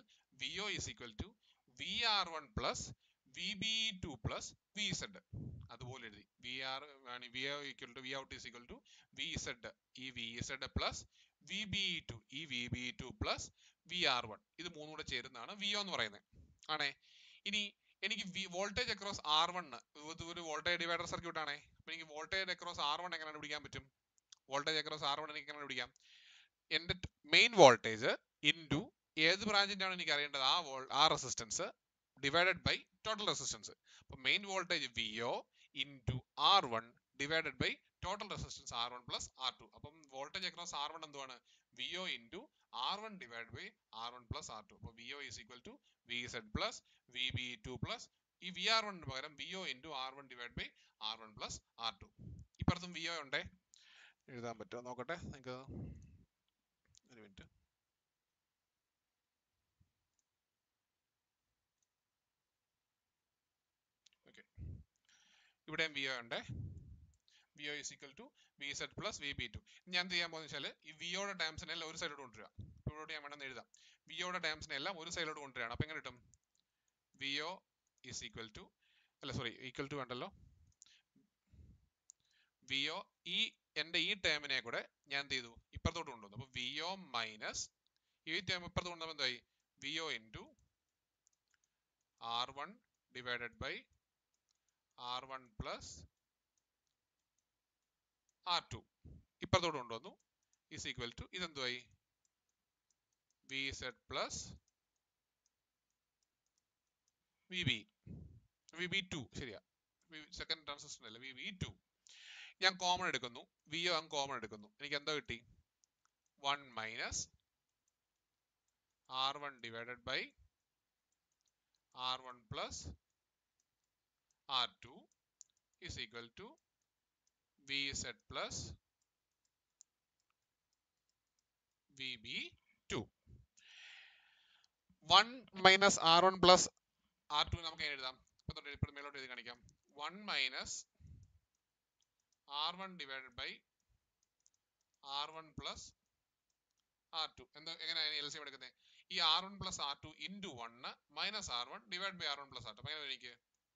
V O is equal to V R one plus V B two plus V Z അതുപോലെ എഴുതി V R V O equal to V out is equal to V Z ഈ V Z plus V B two ഈ V B two plus V R one ഇത് മൂന്നും കൂടെ ചേരുന്നതാണ് V O എന്ന് പറയുന്നത് ആണേ ഇനി എനിക്ക് V voltage across R one ഇത് ഒരു വോൾട്ടേജ് ഡിവൈഡർ സർക്യൂട്ട് ആണേ അപ്പൊ എനിക്ക് വോൾട്ടേജ് അക്രോസ് ആർ വൺ എങ്ങനെ പിടിക്കാൻ പറ്റും വോൾട്ടേജ് അക്രോസ് ആർ വൺ എനിക്ക് എങ്ങനെ പിടിക്കാം എന്റെ മെയിൻ വോൾട്ടേജ് ഇൻറ്റു ഏത് ബ്രാഞ്ചിന്റെ ആണ് എനിക്ക് അറിയേണ്ടത് ആ വോൾ ആ resistance divided by total resistance അപ്പൊ main voltage V O into R one divided by total resistance R one plus R two അപ്പം വോൾട്ടേജ് അക്രോസ് ആർ വൺ എന്തുവാണ് V O into R one divide by R one plus R two അപ്പോൾ V O is equal to V Z plus V B two plus ഈ V R വണ്ണിന് പകരം V O into R one divide by R one plus R two ഇപ്പുറത്തും V O ഉണ്ടേ എഴുതാൻ പറ്റുമോ നോക്കട്ടെ നിങ്ങൾക്ക് ഒരു മിനിറ്റ് ഓക്കെ ഇവിടെയും വി ഒ ഉണ്ടേ V O is equal to V Z plus V B two ഞാൻ എന്ത് ചെയ്യാൻ പോകുന്നത് വെച്ചാൽ ഈ വിയോടെ ടേംസിനെ എല്ലാം ഒരു സൈഡിലോട്ട് കൊണ്ടുവരിക ഇപ്പോൾ ഇവിടെ ഞാൻ വേണമെന്ന് എഴുതാം വിയോടെ ടേംസിനെ എല്ലാം ഒരു സൈഡിലോട്ട് കൊണ്ടുവരികയാണ് അപ്പോൾ എങ്ങനെ കിട്ടും V O is equal to അല്ല സോറി ഈക്വൽ ടു വേണ്ടല്ലോ വി ഒ ഈ എൻ്റെ ഈ ടേമിനെ കൂടെ ഞാൻ എന്ത് ചെയ്തു ഇപ്പുറത്തോട്ട് കൊണ്ടുവന്നു അപ്പോൾ വി ഒ മൈനസ് ഈ ടേം ഇപ്പുറത്ത് കൊണ്ടുവന്നപ്പോൾ എന്തായി V O into R one divided by R one plus R two ഇപ്പുറത്തോട്ട് കൊണ്ടുവന്നു ഈസ് ഈക്വൽ ടു ഇതെന്തുവായി V Z plus V B V B two ശരിയാ സെക്കൻഡ് ട്രാൻസിസ്റ്റർ അല്ല വി ബി ടു ഞാൻ കോമൺ എടുക്കുന്നു വി ഒ ഞാൻ common എടുക്കുന്നു എനിക്ക് എന്തോ കിട്ടി one minus R one divided by R one plus R two is equal to V Z plus V B two one minus R one plus R two നമുക്ക് എങ്ങനെ എഴുതാം ഇപ്പൊ തൊട്ട് ഇപ്പൊ മേലോട്ട് എഴുതി കാണിക്കാം one minus R one divided by R one plus R two എന്താ എങ്ങനെയാണ് എൽ സി എം എടുക്കുന്നത് ഈ R one plus R two into one minus R one divide by R one plus R two എങ്ങനെ എനിക്ക്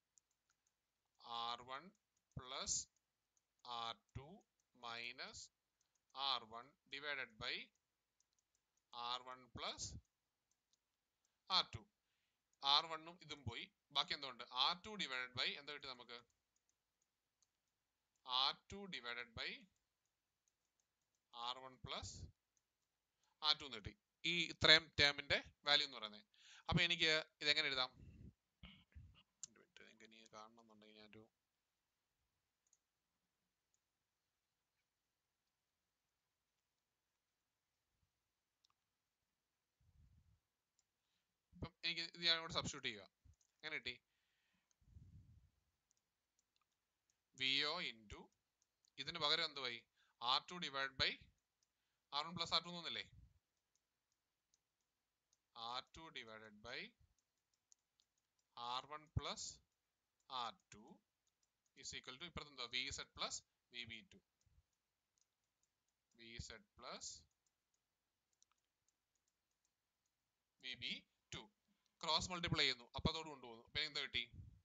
R one plus R two minus R one divided by R one plus R two R വണ്ണും ഇതും പോയി ബാക്കി എന്തുണ്ട് R two divided by എന്താ കിട്ടി നമുക്ക് R two divided by R one plus R two കിട്ടി ഈ ഇത്രയും ടേമിന്റെ വാല്യൂ എന്ന് പറയുന്നത് അപ്പൊ എനിക്ക് ഇതെങ്ങനെ എഴുതാം ഒരു മിനിറ്റ് നിങ്ങൾക്ക് ഇനി കാണണമെന്നുണ്ടെങ്കിൽ ഞാനൊരു ഇപ്പം എനിക്ക് ഇത് ഞാൻ ഇവിടെ സബ്സ്റ്റിറ്റ്യൂട്ട് ചെയ്യുക എങ്ങനെ കിട്ടി വി ഒ ഇൻറ്റു ഇതിന് പകരം എന്തുവായി R two divide by R one plus R two എന്നല്ലേ R two divided by R one plus R two is equal to ഇപ്പുറത്ത് എന്താ V Z plus V B two V Z plus V B two cross multiply ചെയ്യുന്നു അപ്പൊ അതോട് കൊണ്ടുപോകുന്നു അപ്പൊ എന്താ കിട്ടി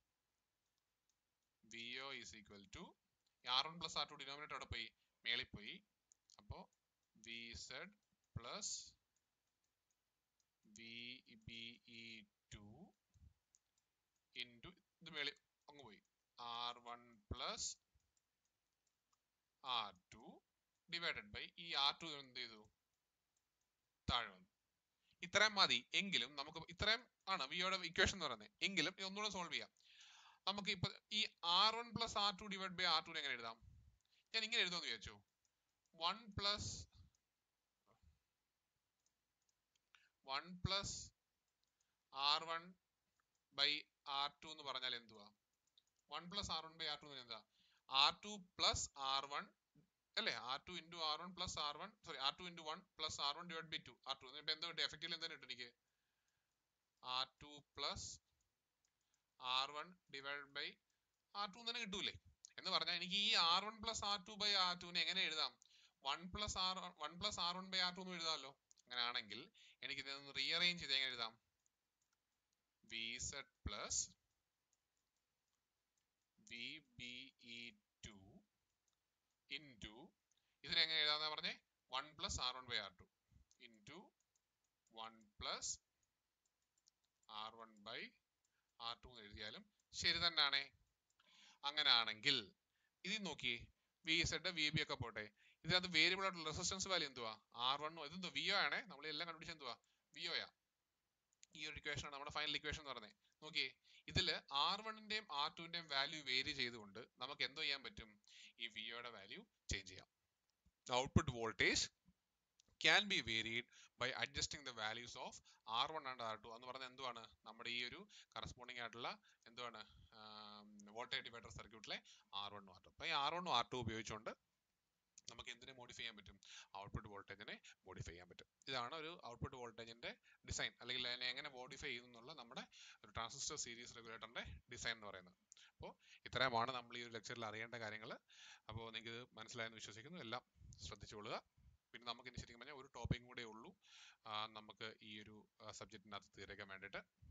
V O is equal to R one plus R two denominator അവിടെ പോയി മേളിൽ പോയി അപ്പോ V Z plus V B E two into ഇത് മേളിൽ അങ്ങ് പോയി R one plus R two divided by ഈ ആർ ടു എന്ത് ചെയ്തു താഴെ വന്നു ഇത്രയും മതി എങ്കിലും നമുക്ക് ഇത്രയും ആണ് വിയുടെ ഇക്വേഷൻ എന്ന് പറയുന്നത് എങ്കിലും ഇത് ഒന്നുകൂടെ സോൾവ് ചെയ്യാം നമുക്ക് ഇപ്പൊ ഈ R one plus R two divide by R two എങ്ങനെ എഴുതാം ഞാൻ ഇങ്ങനെ എഴുതുമെന്ന് വിചാരിച്ചു one plus one plus R one by R two എന്ന് പറഞ്ഞാൽ എന്തുവാ one plus R one by R two എന്ന് എന്താ R two plus R one അല്ലേ R two into R one plus R one sorry R two into one plus R one divide by two R two ഇപ്പൊ എന്താ കിട്ടും effective എന്താ കിട്ടും എനിക്ക് R two plus R one divide by R two തന്നെ കിട്ടൂലേ എന്ന് പറഞ്ഞാൽ എനിക്ക് ഈ R one plus R two by R ടുവിനെ എങ്ങനെ എഴുതാം one plus R one plus R one by R two എന്ന് എഴുതാമല്ലോ അങ്ങനെയാണെങ്കിൽ എനിക്ക് ഇതൊന്ന് റീഅറേഞ്ച് ചെയ്ത് എങ്ങനെ എഴുതാം V Z plus V B E two into ഇതിനെങ്ങനെ എഴുതാന്നാ പറഞ്ഞേ one plus R one by R two into one plus R one by R two എന്ന് എഴുതിയാലും ശരി തന്നെയാണേ അങ്ങനെയാണെങ്കിൽ ഇതിൽ നോക്കിയേ വി സെഡ് വി ബി ഒക്കെ പോട്ടെ ഇതിനകത്ത് വേരിയബിൾ ആയിട്ടുള്ള റെസിസ്റ്റൻസ് വാല്യൂ എന്തുവാ ആർ വൺ ഇതെന്തോ വി ഒ ആണേ നമ്മൾ എല്ലാം കണ്ടുപിടിച്ച എന്തുവാ വി ഒ ഈ ഒരു ഇക്വേഷൻ ആണ് നമ്മുടെ ഫൈനൽ ഇക്വേഷൻ എന്ന് പറയുന്നത് നോക്കിയേ ഇതില് ആർ വണ്ണിന്റെയും ആർ ടുവിന്റെയും വാല്യൂ വേരി ചെയ്തുകൊണ്ട് നമുക്ക് എന്തോ ചെയ്യാൻ പറ്റും ഈ വി ഒയുടെ വാല്യൂ ചേഞ്ച് ചെയ്യാം output voltage can be varied by adjusting the values of R one and R two എന്ന് പറയുന്നത് എന്തുവാണ് നമ്മുടെ ഈ ഒരു കറസ്പോണ്ടിങ് ആയിട്ടുള്ള എന്തുവാണ് വോൾട്ടേജ് ഡിവൈഡർ സർക്യൂട്ടിലെ ആർ വണ്ണും ആർ ടു അപ്പൊ ഈ ആർ വണ്ണും ആർ ടു ഉപയോഗിച്ചുകൊണ്ട് നമുക്ക് എന്തിനെ മോഡിഫൈ ചെയ്യാൻ പറ്റും ഔട്ട്പുട്ട് വോൾട്ടേജിനെ മോഡിഫൈ ചെയ്യാൻ പറ്റും ഇതാണ് ഒരു ഔട്ട്പുട്ട് വോൾട്ടേജിന്റെ ഡിസൈൻ അല്ലെങ്കിൽ അതിനെ എങ്ങനെ മോഡിഫൈ ചെയ്യുന്നുള്ള നമ്മുടെ ഒരു ട്രാൻസിസ്റ്റർ സീരീസ് റെഗുലേറ്ററിന്റെ ഡിസൈൻ എന്ന് പറയുന്നത് അപ്പോൾ ഇത്രയുമാണ് നമ്മൾ ഈ ഒരു ലെക്ചറിൽ അറിയേണ്ട കാര്യങ്ങൾ അപ്പോൾ നിങ്ങൾക്ക് മനസ്സിലായെന്ന് വിശ്വസിക്കുന്നു എല്ലാം ശ്രദ്ധിച്ചുകൊള്ളുക പിന്നെ നമുക്ക് ഇനി ശരിക്കും പറഞ്ഞാൽ ഒരു ടോപ്പിക്കും കൂടെ ഉള്ളൂ ആ, നമുക്ക് ഈ ഒരു സബ്ജക്റ്റിനകത്ത് തീർക്കാൻ വേണ്ടിയിട്ട്